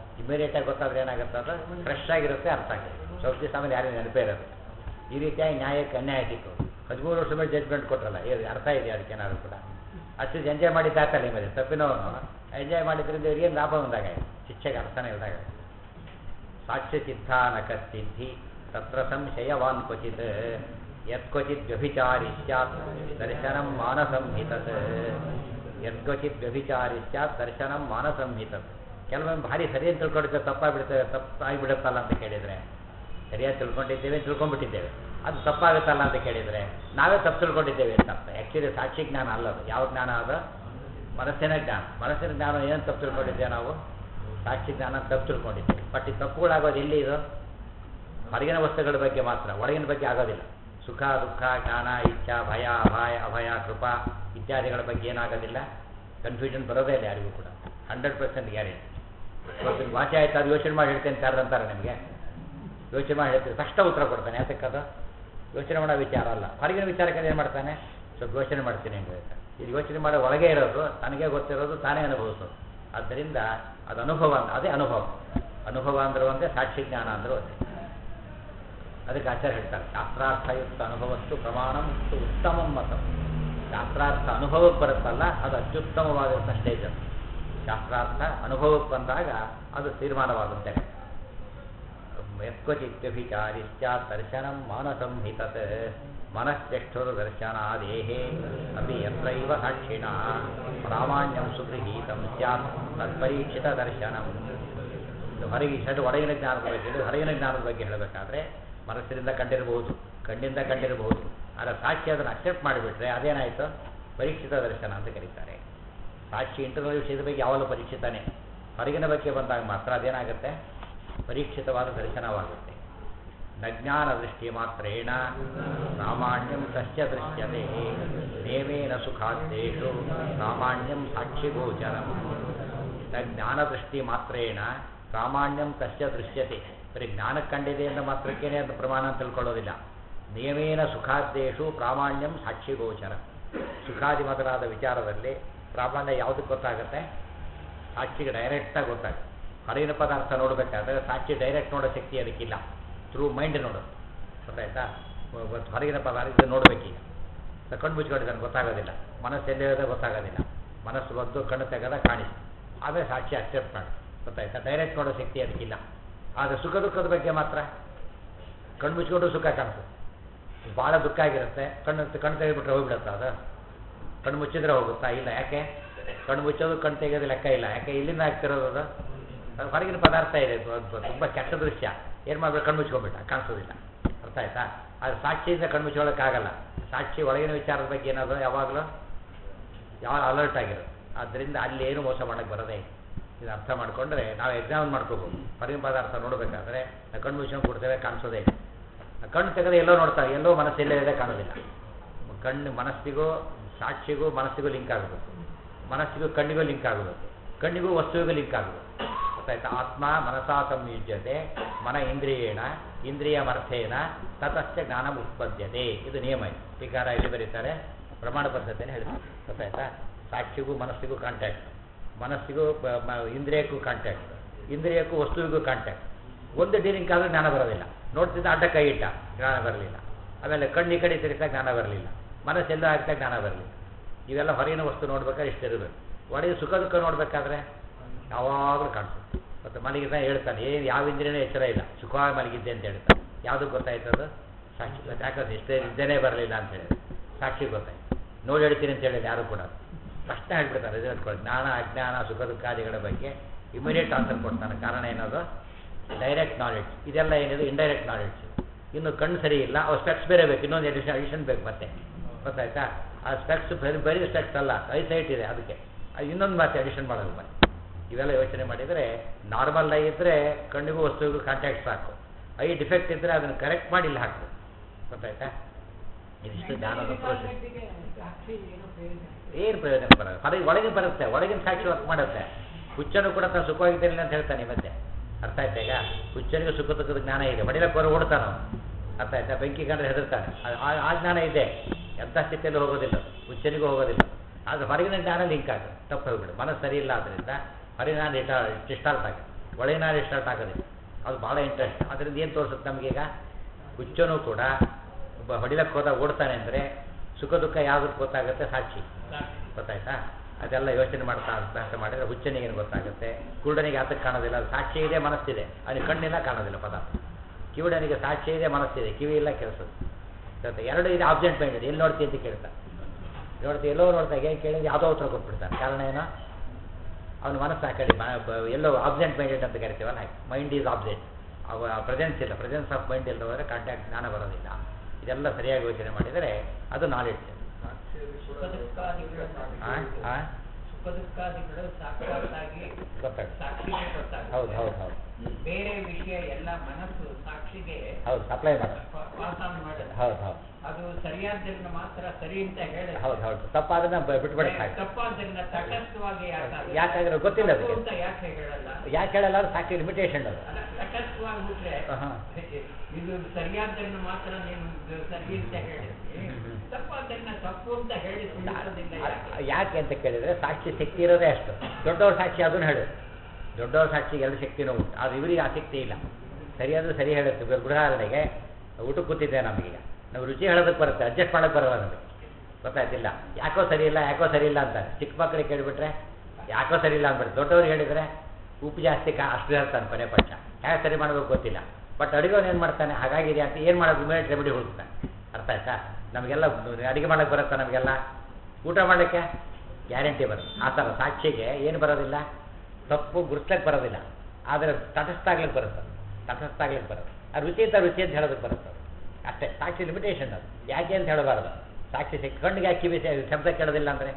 ಇಮಿಡಿಯೇಟಾಗಿ ಗೊತ್ತಾದ್ರೆ ಏನಾಗುತ್ತೆ ಅದು ಫ್ರೆಶ್ ಆಗಿರುತ್ತೆ ಅರ್ಥ ಆಗುತ್ತೆ ಸ್ವಲ್ಪ ದಿವಸ ಆಮೇಲೆ ಯಾರಿಗೂ ನೆನಪೇ ಇರೋದು ಈ ರೀತಿಯಾಗಿ ನ್ಯಾಯಕ್ಕೆ ಅನ್ಯಾಯ ಸಿಕ್ಕು ಹದಿಮೂರು ವರ್ಷ ಮೇಲೆ ಜಡ್ಜ್ಮೆಂಟ್ ಕೊಟ್ರಲ್ಲ ಏನು ಅರ್ಥ ಇದೆ ಅದಕ್ಕೆ ಏನಾದ್ರು ಕೂಡ ಅಷ್ಟು ಎಂಜಾಯ್ ಮಾಡಿದ್ದಾತಲ್ಲ ಈ ಮೇಲೆ ತಪ್ಪಿನವನು ಎಂಜಾಯ್ ಮಾಡಿದ್ರಿಂದ ಇವ್ರಿಗೆ ಲಾಭ ಬಂದಾಗ ಶಿಕ್ಷೆಗೆ ಅರ್ಥನೇ ಇಲ್ದಾಗ ಸಾಕ್ಷ್ಯ ಸಿದ್ಧಾನ ಕಸ್ಸಿದ್ಧಿ ತತ್ರ ಸಂಶಯವಾನ್ ಕ್ವಚಿತ್ ಯತ್ಕ್ವಚಿತ್ ವ್ಯಭಿಚಾರಿ ಸ್ಯಾತ್ ದರ್ಶನಂ ಮಾನಸಂಹಿತತ್ ಯತ್ಕ್ವಚಿತ್ ವ್ಯಭಿಚಾರಿ ಸ್ಯಾತ್ ದರ್ಶನಂ ಮಾನಸಂಹಿತತ್ ಕೆಲವೊಮ್ಮೆ ಭಾರಿ ಸರಿಯಾಗಿ ತಿಳ್ಕೊಂಡಿದ್ದೆ ತಪ್ಪಾಗ್ಬಿಡ್ತೇವೆ ತಪ್ಪಾಗಿಬಿಡುತ್ತಲ್ಲ ಅಂತ ಕೇಳಿದರೆ ಸರಿಯಾಗಿ ತಿಳ್ಕೊಂಡಿದ್ದೇವೆ ತಿಳ್ಕೊಂಡ್ಬಿಟ್ಟಿದ್ದೇವೆ ಅದು ತಪ್ಪಾಗುತ್ತಲ್ಲ ಅಂತ ಕೇಳಿದರೆ ನಾವೇ ತಪ್ಪು ತಿಳ್ಕೊಂಡಿದ್ದೇವೆ ಅಂತ ಅರ್ಥ ಆ್ಯಕ್ಚುಲಿ ಸಾಕ್ಷಿ ಜ್ಞಾನ ಅಲ್ಲ ಅದು ಯಾವ ಜ್ಞಾನ ಅದು ಮನಸ್ಸಿನ ಜ್ಞಾನ ಮನಸ್ಸಿನ ಜ್ಞಾನ ಏನು ತಪ್ಪು ತಿಳ್ಕೊಂಡಿದ್ದೇವೆ ನಾವು ಸಾಕ್ಷಿ ಜ್ಞಾನ ತಪ್ಪು ತಿಳ್ಕೊಂಡಿದ್ದೇವೆ ಬಟ್ ಈ ತಪ್ಪುಗಳಾಗೋದು ಎಲ್ಲಿ ಇದು ಹೊರಗಿನ ವಸ್ತುಗಳ ಬಗ್ಗೆ ಮಾತ್ರ ಒಳಗಿನ ಬಗ್ಗೆ ಆಗೋದಿಲ್ಲ ಸುಖ ದುಃಖ ಜ್ಞಾನ ಇಚ್ಛಾ ಭಯ ಅಭಯ ಅಭಯ ಕೃಪಾ ಇತ್ಯಾದಿಗಳ ಬಗ್ಗೆ ಏನಾಗೋದಿಲ್ಲ ಕನ್ಫ್ಯೂಷನ್ ಬರೋದೇ ಇಲ್ಲ ಯಾರಿಗೂ ಕೂಡ ಹಂಡ್ರೆಡ್ ಪರ್ಸೆಂಟ್ ಗ್ಯಾರಂಟಿ ಇವತ್ತು ವಾಚೆ ಆಯ್ತು ಅದು ಯೋಚನೆ ಮಾಡಿ ಹೇಳ್ತೇನೆ ಅಂತ ಯಾರು ಅಂತಾರೆ ನಿಮಗೆ ಯೋಚನೆ ಮಾಡಿ ಹೇಳ್ತೀವಿ ತಕ್ಷಣ ಉತ್ತರ ಕೊಡ್ತಾನೆ ಯಾತಕ್ಕದು ಯೋಚನೆ ಮಾಡೋ ವಿಚಾರ ಅಲ್ಲ ಹೊರಗಿನ ವಿಚಾರಕ್ಕೆ ಏನು ಮಾಡ್ತಾನೆ ಸ್ವಲ್ಪ ಯೋಚನೆ ಮಾಡ್ತೀನಿ ಅಂತ ಹೇಳ್ತಾನೆ ಇದು ಯೋಚನೆ ಮಾಡೋ ಒಳಗೆ ಇರೋದು ತನಗೆ ಗೊತ್ತಿರೋದು ತಾನೇ ಅನುಭವಿಸೋದು ಆದ್ದರಿಂದ ಅದು ಅನುಭವ ಅಂತ ಅದೇ ಅನುಭವ ಅನುಭವ ಅಂದ್ರೆ ಒಂದೇ ಸಾಕ್ಷಿ ಜ್ಞಾನ ಅಂದ್ರೆ ಒಂದೇ ಅದಕ್ಕೆ ಆಚಾರ್ಯ ಹೇಳ್ತಾರೆ ಶಾಸ್ತ್ರಾರ್ಥಯುಕ್ತ ಅನುಭವಸ್ತು ಪ್ರಮಾಣಂ ಉತ್ತಮಂ ಮತಂ ಶಾಸ್ತ್ರಾರ್ಥ ಅನುಭವಕ್ಕೆ ಬರುತ್ತಲ್ಲ ಅದು ಅತ್ಯುತ್ತಮವಾದಂಥ ಸ್ಟೇಜ್ ಅದು ಶಾಸ್ತ್ರಾರ್ಥ ಅನುಭವಕ್ಕೆ ಬಂದಾಗ ಅದು ತೀರ್ಮಾನವಾಗುತ್ತೆ ಯತ್ಕ್ವಚಿತ್ಯಭಿಚಾರಿಶ್ಚ ದರ್ಶನಂ ಮಾನಸಂಹಿತತ್ ಮನಶ್ಚಕ್ಷುರು ದರ್ಶನಾದೇಹೇ ಅಪಿ ಯತ್ರೈವ ಸಾಕ್ಷಿಣ ಪ್ರಾಮಾಣ್ಯಂ ಸುಗೃಹೀತಂ ಸ್ಯಾತ್ ತತ್ಪರೀಕ್ಷಿತ ದರ್ಶನಂ ಇದು ಹೊರಗೆ ಸೆಟ್ ಹೊರಗಿನ ಜ್ಞಾನದ ಬಗ್ಗೆ ಇದು ಹೊರಗಿನ ಜ್ಞಾನದ ಬಗ್ಗೆ ಹೇಳಬೇಕಾದ್ರೆ ಮನಸ್ಸಿನಿಂದ ಕಂಡಿರಬಹುದು ಕಣ್ಣಿಂದ ಕಂಡಿರಬಹುದು ಆದರೆ ಸಾಕ್ಷಿ ಅದನ್ನು ಅಕ್ಸೆಪ್ಟ್ ಮಾಡಿಬಿಟ್ರೆ ಅದೇನಾಯಿತು ಪರೀಕ್ಷಿತ ದರ್ಶನ ಅಂತ ಕರೀತಾರೆ ಸಾಕ್ಷಿ ಇಂಟರ್ನಲ್ ವಿಷಯದ ಬಗ್ಗೆ ಯಾವಾಗಲೂ ಪರೀಕ್ಷಿತಾನೆ ಹೊರಗಿನ ಬಗ್ಗೆ ಬಂದಾಗ ಮಾತ್ರ ಅದೇನಾಗುತ್ತೆ ಪರೀಕ್ಷಿತವಾದ ದರ್ಶನವಾಗುತ್ತೆ ನಜ್ಞಾನ ದೃಷ್ಟಿ ಮಾತ್ರೇಣ ಪ್ರಾಮಾಣ್ಯಂ ತಸ್ಯ ದೃಶ್ಯತೆ ನೇಮೇನ ಸುಖಾದ್ದೇಶು ಪ್ರಾಮಾಣ್ಯಂ ಸಾಕ್ಷಿಗೋಚರಂ ನ ಜ್ಞಾನದೃಷ್ಟಿ ಮಾತ್ರೇಣ ಪ್ರಾಮಾಣ್ಯಂ ತಸ್ಯ ದೃಶ್ಯತೆ ಬರೀ ಜ್ಞಾನ ಕಂಡಿದೆ ಎಂದ ಮಾತ್ರಕ್ಕೇನೆ ಅದು ಪ್ರಮಾಣ ಅಂತ ತಿಳ್ಕೊಳ್ಳೋದಿಲ್ಲ ನಿಯಮೇನ ಸುಖಾದ್ದೇಶು ಪ್ರಾಮಾಣ್ಯಂ ಸಾಕ್ಷಿಗೋಚರ ಸುಖಾದಿ ಮೊದಲಾದ ವಿಚಾರದಲ್ಲಿ ಪ್ರಾಮಾಣ್ಯ ಯಾವುದಕ್ಕೆ ಗೊತ್ತಾಗುತ್ತೆ ಸಾಕ್ಷಿಗೆ ಡೈರೆಕ್ಟಾಗಿ ಗೊತ್ತಾಗುತ್ತೆ ಹೊರಗಿನ ಪದಾರ್ಥ ನೋಡಬೇಕಾದ್ರೆ ಸಾಕ್ಷಿ ಡೈರೆಕ್ಟ್ ನೋಡೋ ಶಕ್ತಿ ಅದಕ್ಕಿಲ್ಲ ಥ್ರೂ ಮೈಂಡ್ ನೋಡೋದು ಗೊತ್ತಾಯ್ತಾ ಒ- ಹೊರಗಿನ ಪದಾರ್ಥ ಇದು ನೋಡಬೇಕೀಗ ಕಣ್ಣು ಮುಚ್ಕೊಂಡಿದ್ದಾನೆ ಗೊತ್ತಾಗೋದಿಲ್ಲ ಮನಸ್ಸು ಎಲ್ಲಿ ಇರೋದೇ ಗೊತ್ತಾಗೋದಿಲ್ಲ ಮನಸ್ಸು ಬಂದು ಕಣ್ಣು ತೆಗೆದ ಕಾಣಿಸಿ ಆಮೇಲೆ ಸಾಕ್ಷಿ ಅಕ್ಸೆಪ್ಟ್ ಮಾಡಿ ಗೊತ್ತಾಯ್ತಾ ಡೈರೆಕ್ಟ್ ನೋಡೋ ಶಕ್ತಿ ಅದಕ್ಕಿಲ್ಲ ಆದರೆ ಸುಖ ದುಃಖದ ಬಗ್ಗೆ ಮಾತ್ರ ಕಣ್ಣು ಮುಚ್ಕೊಂಡು ಸುಖ ಕಾಣಿಸುತ್ತೆ ಭಾಳ ದುಃಖ ಆಗಿರುತ್ತೆ ಕಣ್ಣು ಕಣ್ಣು ತೆಗೆದ್ಬಿಟ್ರೆ ಹೋಗ್ಬಿಡುತ್ತಾ ಅದು ಕಣ್ಣು ಮುಚ್ಚಿದ್ರೆ ಹೋಗುತ್ತಾ ಇಲ್ಲ ಯಾಕೆ ಕಣ್ಣು ಮುಚ್ಚೋದು ಕಣ್ಣು ತೆಗೆಯೋದು ಲೆಕ್ಕ ಇಲ್ಲ ಯಾಕೆ ಇಲ್ಲಿಂದ ಆಗ್ತಿರೋದು ಅದು ಅದು ಹೊರಗಿನ ಪದಾರ್ಥ ಇದೆ ತುಂಬ ಕೆಟ್ಟ ದೃಶ್ಯ ಏನು ಮಾಡಬೇಕು ಕಣ್ಣು ಮುಚ್ಕೊಂಡ್ಬಿಟ್ಟ ಕಾಣಿಸೋದಿಲ್ಲ ಅರ್ಥ ಆಯ್ತಾ ಅದು ಸಾಕ್ಷಿಯಿಂದ ಕಣ್ಣು ಮುಚ್ಕೊಳ್ಳೋಕ್ಕಾಗಲ್ಲ ಸಾಕ್ಷಿ ಒಳಗಿನ ವಿಚಾರದ ಬಗ್ಗೆ ಏನಾದ್ರು ಯಾವಾಗಲೂ ಯಾವಾಗ ಅಲರ್ಟ್ ಆಗಿರುತ್ತೆ ಆದ್ದರಿಂದ ಅಲ್ಲಿ ಏನು ಮೋಸ ಮಾಡೋಕ್ಕೆ ಬರೋದೇ ಇಲ್ಲ. ಇದು ಅರ್ಥ ಮಾಡಿಕೊಂಡ್ರೆ ನಾವು ಎಕ್ಸಾಮಿನ್ ಮಾಡ್ಕೋಬೋದು ಹೊರಗಿನ ಪದಾರ್ಥ ನೋಡಬೇಕಾದ್ರೆ ನಾವು ಕಣ್ಣು ಮುಚ್ಕೊಂಡು ಕೊಡ್ತೇವೆ ಕಾಣಿಸೋದೇ ಇಲ್ಲ ಆ ಕಣ್ಣು ತೆಗೆದು ಎಲ್ಲೋ ನೋಡ್ತಾರೆ ಎಲ್ಲೋ ಮನಸ್ಸೆಲ್ಲೇ ಇದೆ ಕಾಣೋದಿಲ್ಲ ಕಣ್ಣು ಮನಸ್ಸಿಗೂ ಸಾಕ್ಷಿಗೂ ಮನಸ್ಸಿಗೂ ಲಿಂಕ್ ಆಗಬೇಕು ಮನಸ್ಸಿಗೂ ಕಣ್ಣಿಗೂ ಲಿಂಕ್ ಆಗಬೇಕು ಕಣ್ಣಿಗೂ ವಸ್ತುವಿಗೂ ಲಿಂಕ್ ಆಗಬೇಕು ಗೊತ್ತಾಯ್ತಾ ಆತ್ಮ ಮನಸಾ ಸಂಯುಜ್ಯತೆ ಮನ ಇಂದ್ರಿಯೇಣ ಇಂದ್ರಿಯ ಮರ್ಥೇನ ತತಶ್ಚ ಜ್ಞಾನ ಉತ್ಪದ್ಯತೆ ಇದು ನಿಯಮ ಇದು ಟೀಕಾರ ಇಲ್ಲಿ ಬರೀತಾರೆ ಪ್ರಮಾಣ ಪದ್ಧತಿಯನ್ನು ಹೇಳ್ತಾರೆ ಗೊತ್ತಾಯ್ತಾ ಸಾಕ್ಷಿಗೂ ಮನಸ್ಸಿಗೂ ಕಾಂಟ್ಯಾಕ್ಟ್ ಮನಸ್ಸಿಗೂ ಬ- ಮ- ಇಂದ್ರಿಯಕ್ಕೂ ಕಾಂಟ್ಯಾಕ್ಟ್ ಇಂದ್ರಿಯಕ್ಕೂ ವಸ್ತುವಿಗೂ ಕಾಂಟ್ಯಾಕ್ಟ್ ಒಂದು ಡೀಲಿಂಗ್ ಆದರೂ ಜ್ಞಾನ ಬರೋದಿಲ್ಲ ನೋಡ್ತಿದ್ದ ಅಡ್ಡ ಕೈ ಇಟ್ಟ ಜ್ಞಾನ ಬರಲಿಲ್ಲ ಆಮೇಲೆ ಕಣ್ಣು ಈ ಕಡೆ ತಿರುಗಿದಾಗ ಜ್ಞಾನ ಬರಲಿಲ್ಲ ಮನಸ್ಸೆಲ್ಲ ಆಗ್ತಾ ಜ್ಞಾನ ಬರಲಿಲ್ಲ ಇವೆಲ್ಲ ಹೊರಗಿನ ವಸ್ತು ನೋಡ್ಬೇಕಾದ್ರೆ ಇಷ್ಟಿರಬೇಕು ಒಳಗೆ ಸುಖ ದುಃಖ ನೋಡಬೇಕಾದ್ರೆ ಯಾವಾಗಲೂ ಕಾಣಿಸುತ್ತೆ ಮತ್ತು ಮಲಗಿದ ಹೇಳ್ತಾನೆ ಏನು ಯಾವ ಇಂದ್ರಿಯನೇ ಎಚ್ಚರ ಇಲ್ಲ ಸುಖವಾಗಿ ಮಲಗಿದ್ದೆ ಅಂತ ಹೇಳ್ತಾನೆ ಯಾವುದಕ್ಕೆ ಗೊತ್ತಾಯ್ತದು ಸಾಕ್ಷಿ ಗೊತ್ತು. ಯಾಕಂದ್ರೆ ಇಷ್ಟೇ ನಿದ್ದೆನೇ ಬರಲಿಲ್ಲ ಅಂತ ಹೇಳಿದ್ರೆ ಸಾಕ್ಷಿ ಗೊತ್ತಾಯ್ತು ನೋಡಿ ಹೇಳ್ತೀನಿ ಅಂತ ಹೇಳಿಲ್ಲ ಯಾರು ಕೂಡ ತಕ್ಷಣ ಹೇಳ್ಬಿಡ್ತಾರೆ ಇದು ಹೇಳ್ಕೊಳ್ಳಿ ಜ್ಞಾನ ಅಜ್ಞಾನ ಸುಖ ದುಃಖಾದಿಗಳ ಬಗ್ಗೆ ಇಮಿಡಿಯೇಟ್ ಆನ್ಸರ್ ಕೊಡ್ತಾನೆ ಕಾರಣ ಏನದು ಡೈರೆಕ್ಟ್ ನಾಲೆಡ್ಜ್ ಇದೆಲ್ಲ ಏನಿದೆ ಇಂಡೈರೆಕ್ಟ್ ನಾಲೆಡ್ಜ್ ಇನ್ನು ಕಣ್ಣು ಸರಿ ಇಲ್ಲ ಅವು ಸ್ಪೆಕ್ಸ್ ಬೇರೆ ಬೇಕು ಇನ್ನೊಂದು ಎಡಿಷನ್ ಅಡಿಷನ್ ಬೇಕು ಮತ್ತೆ ಗೊತ್ತಾಯ್ತಾ ಆ ಸ್ಪೆಕ್ಸ್ ಬರೀ ಬರೀ ಸ್ಪೆಕ್ಸ್ ಅಲ್ಲ ಐ ಸೈಟ್ ಇದೆ ಅದಕ್ಕೆ ಅದು ಇನ್ನೊಂದು ಮತ್ತೆ ಅಡಿಷನ್ ಮಾಡೋದು ಮತ್ತೆ ಇವೆಲ್ಲ ಯೋಚನೆ ಮಾಡಿದರೆ ನಾರ್ಮಲ್ ಐ ಇದ್ದರೆ ಕಣ್ಣಿಗೂ ವಸ್ತುವಿಗೂ ಕಾಂಟ್ಯಾಕ್ಟ್ ಸಾಕು ಐ ಡಿಫೆಕ್ಟ್ ಇದ್ದರೆ ಅದನ್ನು ಕರೆಕ್ಟ್ ಮಾಡಿ ಇಲ್ಲಿ ಹಾಕ್ಬೇಕು ಗೊತ್ತಾಯ್ತಾ ಇದಿಷ್ಟು ಜ್ಞಾನದ ಪ್ರೋಸೆಸ್ ಸಾಕ್ಷಿ ಏನೋ ಪ್ರಯೋಜನ ಏನು ಪ್ರಯೋಜನ ಬರೋದು ಹೊರಗೆ ಒಳಗೆ ಬರುತ್ತೆ ಒಳಗಿನ ಸಾಕ್ಷಿ ವರ್ಕ್ ಮಾಡುತ್ತೆ ಹುಚ್ಚನು ಕೂಡ ತಾನು ಸುಖವಾಗಿದ್ದೇನೆ ಅಂತ ಹೇಳ್ತಾನೆ ಮತ್ತೆ ಅರ್ಥ ಆಯ್ತಾ ಈಗ ಹುಚ್ಚನಿಗೆ ಸುಖ ದುಃಖದ ಜ್ಞಾನ ಇದೆ ಹೊಡಿಲಕ್ಕೆ ಬರೋ ಓಡ್ತಾನ ಅವ್ನು. ಅರ್ಥ ಆಯ್ತಾ ಬೆಂಕಿ ಕಂಡ್ರೆ ಹೆದರ್ತಾನೆ ಆ- ಆ- ಆ ಜ್ಞಾನ ಇದೆ ಎಂಥ ಸ್ಥಿತಿಯಲ್ಲಿ ಹೋಗೋದಿಲ್ಲ ಹುಚ್ಚನಿಗೂ ಹೋಗೋದಿಲ್ಲ ಆದರೆ ಹೊರಗಿನ ಜ್ಞಾನ ಲಿಂಕ್ ಆಗುತ್ತೆ ತಪ್ಪು ಹೋಗ್ಬಿಡು ಮನಸ್ಸು ಸರಿ ಇಲ್ಲ ಆದ್ದರಿಂದ ಹೊರಗಿನ ಜ್ಞಾನ ಡಿಸ್ಟಾಲ್ಟ್ ಆಗುತ್ತೆ ಒಳಗಿನಾಡಿ ಸ್ಟಾರ್ಟ್ ಆಗೋದಿಲ್ಲ ಅದು ಭಾಳ ಇಂಟ್ರೆಸ್ಟ್ ಅದರಿಂದ ಏನು ತೋರಿಸುತ್ತೆ ನಮಗೀಗ ಹುಚ್ಚನೂ ಕೂಡ ಒಬ್ಬ ಹೊಡಿಲಕ್ಕೆ ಹೋದಾಗ ಓಡ್ತಾನೆ ಅಂದರೆ ಸುಖ ದುಃಖ ಯಾವುದಕ್ಕೆ ಗೊತ್ತಾಗುತ್ತೆ ಸಾಕ್ಷಿ ಗೊತ್ತಾಯ್ತಾ ಅದೆಲ್ಲ ಯೋಚನೆ ಮಾಡ್ತಾ ಅಭ್ಯಾಸ ಮಾಡಿದರೆ ಹುಚ್ಚನಿಗೆ ಏನು ಗೊತ್ತಾಗುತ್ತೆ ಕುರುಡನಿಗೆ ಅದಕ್ಕೆ ಕಾಣೋದಿಲ್ಲ ಅದು ಸಾಕ್ಷಿ ಇದೆ ಮನಸ್ಸಿದೆ ಅವನಿಗೆ ಕಣ್ಣಿಲ್ಲ ಕಾಣೋದಿಲ್ಲ ಪದಾರ್ಥ ಕಿವುಡನಿಗೆ ಸಾಕ್ಷಿ ಇದೆ ಮನಸ್ಸಿದೆ ಕಿವಿ ಇಲ್ಲ ಕೆಲಸದ್ದು ಗೊತ್ತಾ ಎರಡು ಇದೆ ಆಬ್ಸೆಂಟ್ ಮೈಂಡ್ ಇದೆ ಎಲ್ಲಿ ನೋಡ್ತೀವಿ ಅಂತ ಕೇಳ್ತಾ ನೋಡ್ತೀವಿ ಎಲ್ಲೋ ನೋಡ್ತಾ ಏನು ಕೇಳಿದ್ರೆ ಯಾವುದೋ ಉತ್ತರ ಕೊಟ್ಬಿಡ್ತಾನೆ ಕಾರಣ ಏನು ಅವನ ಮನಸ್ಸು ಆ ಕಡೆ ಮ- ಬ- ಎಲ್ಲೋ ಆಬ್ಸೆಂಟ್ ಮೈಂಡೆಡ್ ಅಂತ ಕರಿತೀವಲ್ಲ ಹಾಗೆ ಮೈಂಡ್ ಈಸ್ ಆಬ್ಸೆಂಟ್ ಅವ ಪ್ರೆಸೆನ್ಸ್ ಇಲ್ಲ ಪ್ರೆಸೆನ್ಸ್ ಆಫ್ ಮೈಂಡ್ ಇಲ್ಲದವರೆ ಕಾಂಟ್ಯಾಕ್ಟ್ ಜ್ಞಾನ ಬರೋದಿಲ್ಲ ಇದೆಲ್ಲ ಸರಿಯಾಗಿ ಯೋಚನೆ ಮಾಡಿದರೆ ಅದು ನಾಲೆಡ್ಜ್ ಸಾಕ್ಷಿಯಲ್ಲಿ ಕೂಡ ಸುಖ ದುಃಖಾದಿಗಳು ಆ ಆ ಸುಖ ದುಃಖಾದಿಗಳು ಸಾಕ್ಷಾತ್ತಾಗಿ ಗೊತ್ತಾಗುತ್ತೆ ಸಾಕ್ಷಿಗೆ ಗೊತ್ತಾಗುತ್ತೆ ಹೌದು ಹೌದು ಹೌದು ಬೇರೆ ವಿಷಯ ಎಲ್ಲ ಮನಸ್ಸು ಸಾಕ್ಷಿಗೆ ಹೌದು ಸಪ್ಲೈ ಮಾಡಿ ಪಾಸ್ ಆನ್ ಮಾಡುತ್ತೆ ಹೌದು ಹೌದು ಅದು ಸರಿಯಾದ್ದನ್ನ ಮಾತ್ರ ಸರಿ ಅಂತ ಹೇಳಿ ಹೌದು ಹೌದು ತಪ್ಪಾದ್ರೆ ಬಿಟ್ಬಿಡಕ್ಕೆ ಹಾಕಿ ತಪ್ಪಾದ್ದನ್ನ ತಟಸ್ಥವಾಗಿ ಯಾಕಾಗುತ್ತೆ? ಯಾಕಾದ್ರೆ ಗೊತ್ತಿಲ್ಲ ತಪ್ಪು ಅದಕ್ಕೆ. ಅಂತ ಯಾಕೆ ಹೇಳಲ್ಲ ಯಾಕೆ ಹೇಳಲ್ಲ ಅಂದ್ರೆ ಸಾಕ್ಷಿ ಲಿಮಿಟೇಷನ್ ಅದು ಅಲ್ಲ, ತಟಸ್ಥವಾಗಿ ಬಿಟ್ರೆ ಆಹಾ. ಇದು ಸರಿಯಾದ್ದನ್ನ ಮಾತ್ರ ನೀನು ಇದು ಸರಿ ಅಂತ ಹೇಳಿದ್ರಿ ಹ್ಮ್. ತಪ್ಪಾದ್ದನ್ನ ತಪ್ಪು ಅಂತ ಹೇಳಿ ಸುಳ್ಳೋದಿಲ್ಲ ಯಾಕೆ? ಯಾಕೆ ಅಂತ ಕೇಳಿದ್ರೆ ಸಾಕ್ಷಿ ಶಕ್ತಿ ಇರೋದೇ ಅಷ್ಟು ದೊಡ್ಡವ್ರ ಸಾಕ್ಷಿ ಅದನ್ನು ಹೇಳು ದೊಡ್ಡವ್ರ ಸಾಕ್ಷಿಗೆ ಎಲ್ಲ ಶಕ್ತಿನೂ ಉಂಟು ಆದರೆ ಇವರಿಗೆ ಆಸಕ್ತಿ ಇಲ್ಲ ಸರಿಯಾದ್ರೆ ಸರಿ ಹೇಳುತ್ತೆ ಇವಾಗ ಉದಾಹರಣೆಗೆ ಊಟಕ್ಕೆ ಕೂತಿದ್ದೆ ನಮಗೀಗ ನಾವು ರುಚಿ ಹೇಳೋದಕ್ಕೆ ಬರುತ್ತೆ ಅಡ್ಜಸ್ಟ್ ಮಾಡೋಕ್ಕೆ ಬರಲ್ಲ ನಮಗೆ ಗೊತ್ತಾಯ್ತಿಲ್ಲ ಯಾಕೋ ಸರಿ ಇಲ್ಲ ಯಾಕೋ ಸರಿ ಇಲ್ಲ ಅಂತಾರೆ ಚಿಕ್ಕ ಮಕ್ಕಳಿಗೆ ಕೇಳಿಬಿಟ್ರೆ ಯಾಕೋ ಸರಿ ಇಲ್ಲ ಅಂದ್ಬಿಟ್ಟು ದೊಡ್ಡವ್ರು ಹೇಳಿದರೆ ಉಪ್ಪು ಜಾಸ್ತಿ ಕಾ ಅಷ್ಟು ಹೇಳ್ತಾನೆ ಕೊನೆ ಪಕ್ಷ ಹೇಗೆ ಸರಿ ಮಾಡಬೇಕು ಗೊತ್ತಿಲ್ಲ ಬಟ್ ಅಡುಗೆವನು ಏನು ಮಾಡ್ತಾನೆ ಹಾಗಾಗಿದೆ ಅಂತ ಏನು ಮಾಡೋದು ಇಮಿಡಿಯೇಟ್ ರೆಮಿಡಿ ಹುಡುಕ್ತಾನೆ ಅರ್ಥ ಆಯ್ತಾ ನಮಗೆಲ್ಲ ಅಡುಗೆ ಮಾಡೋಕ್ಕೆ ಬರುತ್ತಾ ನಮಗೆಲ್ಲ ಊಟ ಮಾಡಲಿಕ್ಕೆ ಗ್ಯಾರಂಟಿ ಬರುತ್ತೆ ಆ ಥರ ಸಾಕ್ಷಿಗೆ ಏನು ಬರೋದಿಲ್ಲ ತಪ್ಪು ಗುರುಸ್ಲಕ್ಕೆ ಬರೋದಿಲ್ಲ ಆದರೆ ತಟಸ್ಥಾಗ್ಲಿಕ್ಕೆ ಬರುತ್ತೆ ತಟಸ್ಥಾಗ್ಲಿಕ್ಕೆ ಬರುತ್ತೆ ಆ ರುಚಿ ಅಂತ ರುಚಿ ಅಂತ ಹೇಳೋದಕ್ಕೆ ಬರುತ್ತೆ ಅಷ್ಟೇ ಸಾಕ್ಷಿ ಲಿಮಿಟೇಷನ್ ಅದು ಯಾಕೆ ಅಂತ ಹೇಳಬಾರ್ದು ಸಾಕ್ಷಿ ಸಿಕ್ಕ ಕಣ್ಣಿಗೆ ಯಾಕೆ ಕಿವಿ ಸೇ- ಶಬ್ದ ಕೇಳೋದಿಲ್ಲ ಅಂದರೆ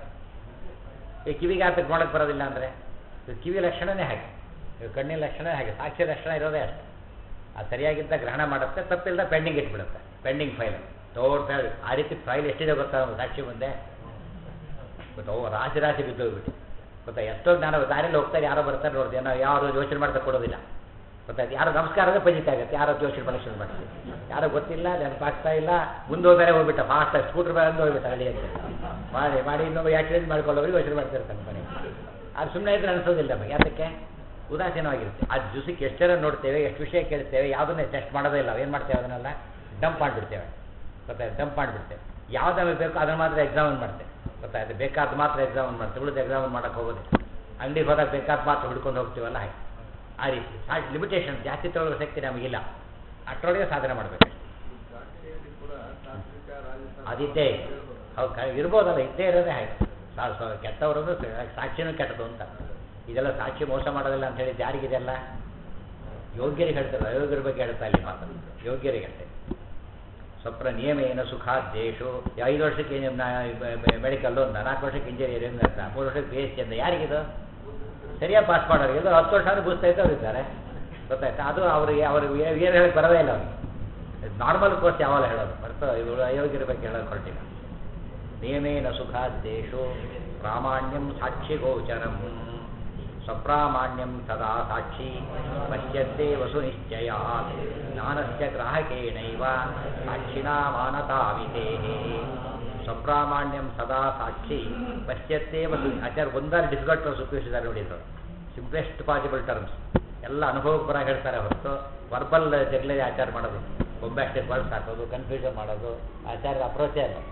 ಈ ಕಿವಿಗೆ ಆತಕ್ಕೆ ನೋಡಕ್ಕೆ ಬರೋದಿಲ್ಲ ಅಂದರೆ ಕಿವಿ ಲಕ್ಷಣನೇ ಹಾಗೆ ಇವು ಕಣ್ಣಿನ ಲಕ್ಷಣ ಹಾಗೆ ಸಾಕ್ಷಿ ಲಕ್ಷಣ ಇರೋದೇ ಅಷ್ಟೇ ಅದು ಸರಿಯಾಗಿದ್ದ ಗ್ರಹಣ ಮಾಡುತ್ತೆ ತಪ್ಪಿಲ್ಲದ ಪೆಂಡಿಂಗ್ ಇಟ್ಬಿಡುತ್ತೆ ಪೆಂಡಿಂಗ್ ಫೈಲ್ ದೊಡ್ಡ ಫೈಲ್ ಆ ರೀತಿ ಫೈಲ್ ಎಷ್ಟಿದೆ ಗೊತ್ತಾ ಒಂದು ಸಾಕ್ಷಿ ಮುಂದೆ ಗೊತ್ತಾ ಓ ರಾಶಿ ರಾಶಿ ಬಿದ್ದೋಗ್ಬಿಟ್ಟು ಗೊತ್ತಾ ಎಷ್ಟೋ ಜ್ಞಾನ ದಾರಿಯಲ್ಲಿ ಹೋಗ್ತಾರೆ ಯಾರೋ ಬರ್ತಾರೆ ನೋಡಿದೆ ನಾವು ಯಾರು ಯೋಚನೆ ಮಾಡ್ತಾ ಕೊಡೋದಿಲ್ಲ ಗೊತ್ತಾಯ್ತು ಯಾರೋ ನಮಸ್ಕಾರವೇ ಪಂಜಿತ ಆಗುತ್ತೆ ಯಾರೋ ಯೋಚನೆ ಮಾಡಕ್ಕೆ ಶುರು ಮಾಡ್ತೀವಿ ಯಾರೋ ಗೊತ್ತಿಲ್ಲ ನೆನಪಾಗ್ತಾ ಇಲ್ಲ ಮುಂದೆ ಹೋದರೆ ಹೋಗ್ಬಿಟ್ಟ ಫಾಸ್ಟಾಗಿ ಸ್ಕೂಟ್ರ್ ಬಂದು ಹೋಗ್ಬಿಟ್ಟ ಹಳ್ಳಿ ಅಂತ ಮಾಡಿ ಮಾಡಿ ಇನ್ನೊಬ್ಬ ಆಕ್ಸಿಡೆಂಟ್ ಮಾಡ್ಕೊಳ್ಳೋರು ಯೋಚನೆ ಮಾಡ್ತಿರ್ತಾನೆ ಮನೆ ಅದು ಸುಮ್ಮನೆ ಇದ್ರೆ ಅನಿಸೋದಿಲ್ಲ ನಮಗೆ ಯಾತಕ್ಕೆ ಉದಾಸೀನವಾಗಿರುತ್ತೆ ಆ ಜ್ಯೂಸಿಗೆ ಎಷ್ಟು ಜನ ನೋಡ್ತೇವೆ ಎಷ್ಟು ವಿಷಯ ಕೇಳ್ತೇವೆ ಯಾವುದನ್ನೇ ಟೆಸ್ಟ್ ಮಾಡೋದೇ ಇಲ್ಲ ಏನು ಮಾಡ್ತೇವೆ ಅದನ್ನೆಲ್ಲ ಡಂಪ್ ಮಾಡಿಬಿಡ್ತೇವೆ ಗೊತ್ತಾಯ್ತು ಡಂಪ್ ಮಾಡಿಬಿಡ್ತೇವೆ ಯಾವ್ದು ನಮಗೆ ಬೇಕೋ ಅದನ್ನು ಮಾತ್ರ ಎಕ್ಸಾಮಿನ್ ಮಾಡ್ತೇವೆ ಗೊತ್ತಾಯ್ತು ಬೇಕಾದ ಮಾತ್ರ ಎಕ್ಸಾಮಿನ್ ಮಾಡ್ತೇವೆ ಉಳಿದ ಎಕ್ಸಾಮಿನ್ ಮಾಡೋಕ್ಕೆ ಹೋಗೋದಿಲ್ಲ ಅಂಗಡಿಗೆ ಹೋದಾಗ ಬೇಕಾದ ಮಾತ್ರ ಹುಡ್ಕೊಂಡು ಹೋಗ್ತೀವಲ್ಲ ಹಾಗೆ ಆ ರೀತಿ ಸಾಕು ಲಿಮಿಟೇಷನ್ ಜಾಸ್ತಿ ತಗೊಳ್ಳೋ ಶಕ್ತಿ ನಮಗಿಲ್ಲ ಅಷ್ಟರೊಳಗೆ ಸಾಧನೆ ಮಾಡಬೇಕು ಸಾಕ್ಷಿಯಲ್ಲಿ ಕೂಡ ಸಾತ್ವಿಕ ರಾಜಸ ಅದಿದ್ದೇ ಹೌದು ಕ- ಇರ್ಬೋದಲ್ಲ ಇದ್ದೇ ಇರೋದೇ ಹಾಗೆ ಸಾ ಸ- ಕೆಟ್ಟವರದು ಸ- ಸಾಕ್ಷಿನೂ ಕೆಟ್ಟದು ಅಂತ ಇದೆಲ್ಲ ಸಾಕ್ಷಿ ಮೋಸ ಮಾಡೋದಿಲ್ಲ ಅಂತ ಹೇಳಿ ಯಾರಿಗಿದೆಲ್ಲ ಯೋಗ್ಯರಿಗೆ ಹೇಳ್ತಾರೆ ಅಯೋಗ್ಯರ ಬಗ್ಗೆ ಹೇಳ್ತಾ ಇಲ್ಲಿ ಮಾತು ಯೋಗ್ಯರಿಗೆ ಅಷ್ಟೇ ಸ್ವಪ್ನ ನಿಯಮ ಏನು ಸುಖಾದ್ದೇಶು ಐದು ವರ್ಷಕ್ಕೆ ಮೆಡಿಕಲ್ಲು ಅಂತ ನಾಲ್ಕು ವರ್ಷಕ್ಕೆ ಇಂಜಿನಿಯರಿಂಗ್ ಅಂತ ಮೂರು ವರ್ಷಕ್ಕೆ ಬಿ ಎಸ್ ಸಿ ಅಂತ ಯಾರಿಗಿದು ಸರಿಯಾಗಿ ಪಾಸ್ ಮಾಡೋರು ಎಲ್ಲೋ ಹತ್ತು ವರ್ಷ ಆದ್ರೂ ಬೂಸ್ತಾ ಇದ್ದವ್ರು ಇದ್ದಾರೆ ಗೊತ್ತಾಯ್ತಾ ಅದು ಅವ್ರಿಗೆ ಅವ್ರಿಗೆ ಏನು ಹೇಳಕ್ಕೆ ಬರೋದೇ ಇಲ್ಲ ಅವ್ರಿಗೆ ನಾರ್ಮಲ್ ಕೋರ್ಸ್ ಯಾವಾಗ ಹೇಳೋದು ಬರ್ತಾ ಇವರು ಅಯೋಗ್ಯರ ಬಗ್ಗೆ ಹೇಳೋದು ಹೊರಟಿಲ್ಲ ನಿಯಮೇನ ಸುಖಾದ್ದೇಶು ಪ್ರಾಮಾಣ್ಯಂ ಸಾಕ್ಷಿ ಗೋಚರಂ ಸ್ವಪ್ರಾಮಾಣ್ಯಂ ಸದಾ ಸಾಕ್ಷಿ ಪಶ್ಯದ್ದೇ ವಸು ನಿಶ್ಚಯ ಜ್ಞಾನಸ್ಯ ಗ್ರಾಹಕೇಣೈವ ಸಾಕ್ಷಿಣಾ ಮಾನತಾವಿತೇ ಸ್ವಪ್ರಾಮಾಣ್ಯಂ ಸದಾ ಸಾಕ್ಷಿ ಪಶ್ಯತ್ತೇ ವಸು ಆಚಾರ ಒಂದಾರು ಡಿಫಿಕಲ್ಟ್ ಟರ್ಮ್ಸ್ ಉಪಯೋಗಿಸಿದ್ದಾರೆ ನೋಡಿ ಇದು ಸಿಂಪ್ಲೆಸ್ಟ್ ಪಾಸಿಬಲ್ ಟರ್ಮ್ಸ್ ಎಲ್ಲ ಅನುಭವಪರ ಹೇಳ್ತಾರೆ ಹೊರತು ವರ್ಬಲ್ ಜಗ್ಲೇ ಆಚಾರ ಮಾಡೋದು ಬೊಂಬಾಸ್ಟಿಕ್ ವರ್ಡ್ಸ್ ಹಾಕೋದು ಕನ್ಫ್ಯೂಷನ್ ಮಾಡೋದು ಆಚಾರ್ಯರ ಅಪ್ರೋಚೇ ಅಲ್ಲ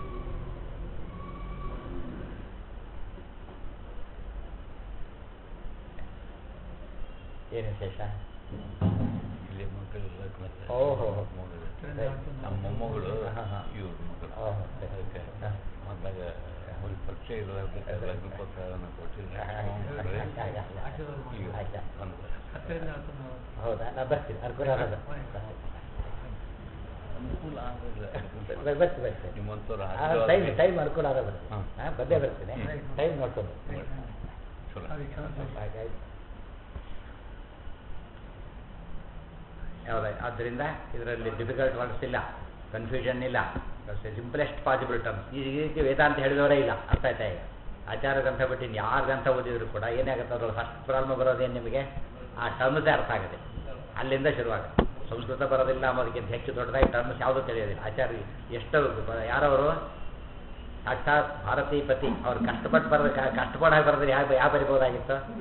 ಏನು ವಿಶೇಷ ಇಲ್ಲಿ ಮಕ್ಕಳೆಲ್ಲ ಮತ್ತೆ ಓಹೋ. ಮೊಮ್ಮಗಳು. ನಮ್ಮ ಮೊಮ್ಮಗಳು ಹಾ, ಹಾ. ಇವ್ರ ಮಕ್ಕಳು ಓಹೋ, ಸರಿ. ಅದಕ್ಕೆ ಹಾ. ಮೊದಲಾಗ ಅವ್ರಿಗೆ ಪರಿಚಯ ಇರಲಾರ್ದಕ್ಕೆ ಲಗ್ನ ಪತ್ರವನ್ನು ಕೊಟ್ಟಿಲ್ಲ ಈಗ ಆಯ್ತಾ. ಒಂದು ಹೌದಾ ನಾ ಬರ್ತೀನಿ ಅನುಕೂಲ ಆಗೋದು ಅನುಕೂಲ ಆಗಲ್ಲ ಬರ್ತೀನಿ ಬರ್ತೀನಿ ನಿಮ್ಮಂಥವ್ರು ಟೈಮ್ ಟೈಮ್ ಅನುಕೂಲ ಆಗ ಬರ್ತೀನಿ ಹಾಂ. ಹಾಂ ಬಂದೇ ಬರ್ತೀನಿ ಹ್ಮ್. ಟೈಮ್ ನೋಡ್ಕೊಂಡು ಚಲೋ ಹಾಗಾಯ್ತು ಹೌದಾ ಆದ್ದರಿಂದ ಇದರಲ್ಲಿ ಡಿಫಿಕಲ್ಟ್ ವರ್ಡ್ಸ್ ಇಲ್ಲ ಕನ್ಫ್ಯೂಷನ್ ಇಲ್ಲ ಸಿಂಪಲೆಸ್ಟ್ ಪಾಸಿಬಲ್ ಟರ್ಮ್ಸ್ ಈ ರೀತಿ ವೇದಾಂತ ಹೇಳಿದವರೇ ಇಲ್ಲ ಅರ್ಥ ಆಯ್ತಾ ಈಗ ಆಚಾರ ಗ್ರಂಥ ಬಿಟ್ಟು ಇನ್ನು ಯಾರು ಗ್ರಂಥ ಓದಿದ್ರು ಕೂಡ ಏನಾಗುತ್ತೆ ಅದ್ರಲ್ಲಿ ಫಸ್ಟ್ ಪ್ರಾಬ್ಲಮ್ ಬರೋದೇನು ನಿಮಗೆ ಆ ಟರ್ಮ್ಸೇ ಅರ್ಥ ಆಗುತ್ತೆ ಅಲ್ಲಿಂದ ಶುರುವಾಗುತ್ತೆ ಸಂಸ್ಕೃತ ಬರೋದಿಲ್ಲ ಅನ್ನೋದಕ್ಕಿಂತ ಹೆಚ್ಚು ದೊಡ್ಡದಾಗಿ ಟರ್ಮ್ಸ್ ಯಾವುದೂ ತಿಳಿಯೋದಿಲ್ಲ ಆಚಾರ್ಯ ಎಷ್ಟು ಬ- ಯಾರವರು ಸಾಕ್ಷಾತ್ ಭಾರತೀ ಪತಿ ಅವ್ರು ಕಷ್ಟಪಟ್ಟು ಬರೋದು ಕಷ್ಟಪಡಾಗಿ ಬರೋದ್ರೆ ಯಾವ ಯಾವ ಬರಿಬೋದಾಗಿತ್ತು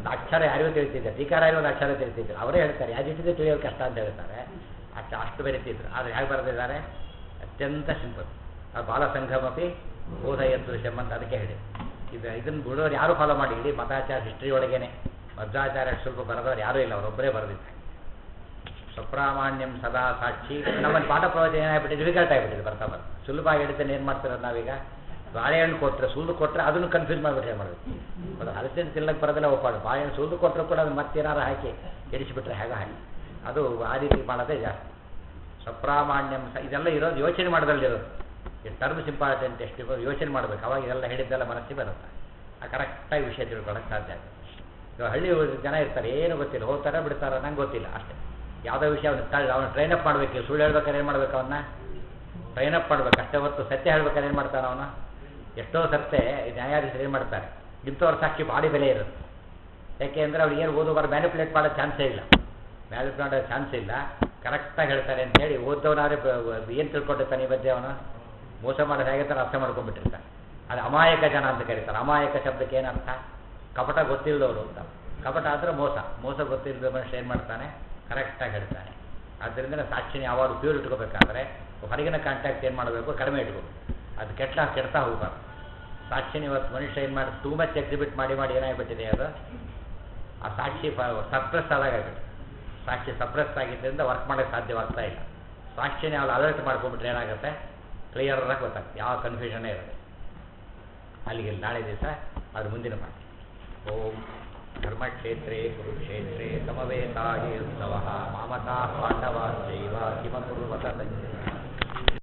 ಒಂದು ಅಕ್ಷರ ಯಾರಿಗೂ ತಿಳಿತಿದ್ದಾರೆ ಟೀಕಾರ ಒಂದು ಅಕ್ಷರ ತಿಳಿತಿದ್ರು ಅವರೇ ಹೇಳ್ತಾರೆ ಯಾಜಿಟ್ಟಿದೆ ತಿಳಿಯೋದು ಕಷ್ಟ ಅಂತ ಹೇಳ್ತಾರೆ ಅಷ್ಟು ಅಷ್ಟು ಬೆರೀತಿದ್ರು ಆದರೆ ಹೇಗೆ ಬರೆದಿದ್ದಾರೆ ಅತ್ಯಂತ ಸಿಂಪಲ್ ಆ ಬಾಲಸಂಘಮಪಿ ಬೋಧಯತ್ತು ಶಮ್ ಅಂತ ಅದಕ್ಕೆ ಹೇಳಿ ಇದು ಇದನ್ನು ಬಿಡೋರು ಯಾರು ಫಾಲೋ ಮಾಡಿ ಇಡೀ ಮತಾಚಾರ ಹಿಸ್ಟ್ರಿ ಒಳಗೇನೆ ಮಧ್ವಾಚಾರ್ಯ ಸ್ವಲ್ಪ ಬರೆದವ್ರು ಯಾರೂ ಇಲ್ಲ ಅವರೊಬ್ಬರೇ ಬರೆದಿದ್ದಾರೆ ಸ್ವಪ್ರಾಮಾಣ್ಯಂ ಸದಾ ಸಾಕ್ಷಿ ನಮ್ಮಲ್ಲಿ ಪಾಠ ಪ್ರವಚನ ಏನಾಗ್ಬಿಟ್ಟಿದೆ ಡಿಫಿಕಲ್ಟ್ ಆಗಿಬಿಟ್ಟಿದೆ ಬರ್ತಾ ಬರ್ತಾ ಸುಲಭ ಹೇಳಿದ್ದೇನೆ ಏನು ಮಾಡ್ತಿರೋದು ನಾವೀಗ ಬಾಳೆಹಣ್ಣು ಕೊಟ್ಟರೆ ಸುಲಿದು ಕೊಟ್ಟರೆ ಅದನ್ನು ಕನ್ಫ್ಯೂಸ್ ಮಾಡಿಬಿಟ್ರೆ ಏನು ಮಾಡಬೇಕು ಅದು ಹಲಸಿನ ತಿನ್ನಕ್ಕೆ ಬರೋದಿಲ್ಲ ಒಪ್ಪಾಡು ಬಾಳೆಹಣ್ಣು ಸುಲಿದು ಕೊಟ್ಟರು ಕೂಡ ಅದು ಮತ್ತೇನಾರು ಹಾಕಿ ಕೆಡಿಸಿಬಿಟ್ರೆ ಹೇಗೆ ಹಾಕಿ ಅದು ಆ ರೀತಿ ಮಾಡೋದೇ ಜಾಸ್ತಿ ಸ್ವಪ್ರಾಮಾಣ್ಯಂ ಸ ಇದೆಲ್ಲ ಇರೋದು ಯೋಚನೆ ಮಾಡೋದ್ರಲ್ಲಿರೋದು ಈ ಟರ್ಮ್ಸ್ ಇಂಪಾರ್ಟೆಂಟ್ ಎಷ್ಟು ಇರೋದು ಯೋಚನೆ ಮಾಡಬೇಕು ಅವಾಗ ಇದೆಲ್ಲ ಹೇಳಿದ್ದೆಲ್ಲ ಮನಸ್ಸಿಗೆ ಬರುತ್ತೆ ಆ ಕರೆಕ್ಟಾಗಿ ವಿಷಯ ತಿಳ್ಕೊಳ್ಳೋಕೆ ಸಾಧ್ಯ ಆಗುತ್ತೆ ಇವಾಗ ಹಳ್ಳಿ ಊರಿನ ಜನ ಇರ್ತಾರೆ ಏನು ಗೊತ್ತಿಲ್ಲ ಹೋಗ್ತಾರ ಬಿಡ್ತಾರ ನಂಗೆ ಗೊತ್ತಿಲ್ಲ ಅಷ್ಟೇ ಯಾವುದೋ ವಿಷಯ ಅವನು ತಳ್ಳಿ ಅವನು ಟ್ರೈನ್ ಅಪ್ ಮಾಡಬೇಕು ಸುಳ್ಳು ಹೇಳ್ಬೇಕಾದ್ರೆ ಏನು ಮಾಡ್ಬೇಕು ಅವನ್ನ ಟ್ರೈನ್ ಅಪ್ ಮಾಡ್ಬೇಕು ಅಷ್ಟೇ ಹೊತ್ತು ಸತ್ಯ ಹೇಳ್ಬೇಕಾದ್ರೆ ಏನು ಮಾಡ್ತಾನೆ ಅವನು ಎಷ್ಟೋ ಸತ್ಯ ನ್ಯಾಯಾಧೀಶರು ಏನು ಮಾಡ್ತಾರೆ ಇಂಥವ್ರ ಸಾಕ್ಷಿ ಭಾರಿ ಬೆಲೆ ಇರುತ್ತೆ ಯಾಕೆ ಅಂದರೆ ಅವ್ರು ಏನು ಓದುವಾರ ಮ್ಯಾನಿಪುಲೇಟ್ ಮಾಡೋ ಚಾನ್ಸೇ ಇಲ್ಲ ಮ್ಯಾನಿಪುಲೇಟ್ ಮಾಡೋ ಚಾನ್ಸ್ ಇಲ್ಲ ಕರೆಕ್ಟಾಗಿ ಹೇಳ್ತಾರೆ ಅಂತ ಹೇಳಿ ಓದೋನಾದ್ರೆ ಏನು ತಿಳ್ಕೊಂಡಿರ್ತಾನೆ ಈ ಬಗ್ಗೆ ಅವನು ಮೋಸ ಮಾಡೋದು ಹೇಗೆ ಥರ ಅರ್ಥ ಮಾಡ್ಕೊಂಡ್ಬಿಟ್ಟಿರ್ತಾನೆ ಅದು ಅಮಾಯಕ ಜನ ಅಂತ ಕರೀತಾರೆ ಅಮಾಯಕ ಶಬ್ದಕ್ಕೆ ಏನರ್ಥ ಕಪಟ ಗೊತ್ತಿಲ್ಲದವರು ಅಂತ ಕಪಟ ಆದರೆ ಮೋಸ ಮೋಸ ಗೊತ್ತಿಲ್ಲದ ಮನುಷ್ಯ ಏನು ಮಾಡ್ತಾನೆ ಕರೆಕ್ಟಾಗಿ ಹೇಳ್ತಾನೆ ಆದ್ದರಿಂದ ಸಾಕ್ಷಿನ ಯಾವಾಗಲೂ ಪ್ಯೂರ್ ಇಟ್ಕೋಬೇಕಾದ್ರೆ ಹೊರಗಿನ ಕಾಂಟ್ಯಾಕ್ಟ್ ಏನು ಮಾಡಬೇಕು ಕಡಿಮೆ ಇಟ್ಕೋಬೇಕು ಅದು ಕೆಟ್ಟ ಕೆಡ್ತಾ ಹೋಗ್ಬಾರ್ದು ಸಾಕ್ಷಿನ ಇವತ್ತು ಮನುಷ್ಯ ಏನು ಮಾಡಿ ಟೂ ಮಚ್ ಎಕ್ಸಿಬಿಟ್ ಮಾಡಿ ಮಾಡಿ ಏನಾಗ್ಬಿಟ್ಟಿದೆ ಅದು ಆ ಸಾಕ್ಷಿ ಸಪ್ರೆಸ್ ಆದಾಗಬಿಟ್ಟು ಸಾಕ್ಷಿ ಸಪ್ರೆಸ್ ಆಗಿದ್ದರಿಂದ ವರ್ಕ್ ಮಾಡೋಕ್ಕೆ ಸಾಧ್ಯವಾಗ್ತಾ ಇಲ್ಲ ಸಾಕ್ಷಿನ ಅವ್ರು ಅಲರ್ಟ್ ಮಾಡ್ಕೊಂಡ್ಬಿಟ್ರೆ ಏನಾಗುತ್ತೆ ಕ್ಲಿಯರ್ ಆಗಿ ಗೊತ್ತಾಗುತ್ತೆ ಯಾವ ಕನ್ಫ್ಯೂಷನ್ನೇ ಇರುತ್ತೆ ಅಲ್ಲಿಗೆ ನಾಳೆ ದಿವಸ ಅದ್ರ ಮುಂದಿನ ಪಾಠ ಓಂ ಧರ್ಮಕ್ಷೇತ್ರೇ ಕುರುಕ್ಷೇತ್ರೇ ಸಮವೇತಾಯೇ ಉತ್ಸವ ಮಾಮತಾ ಪಾಂಡವಾಶ್ಚೈವ ಕಿಮಕುರ್ವತ ಸಂಜಯ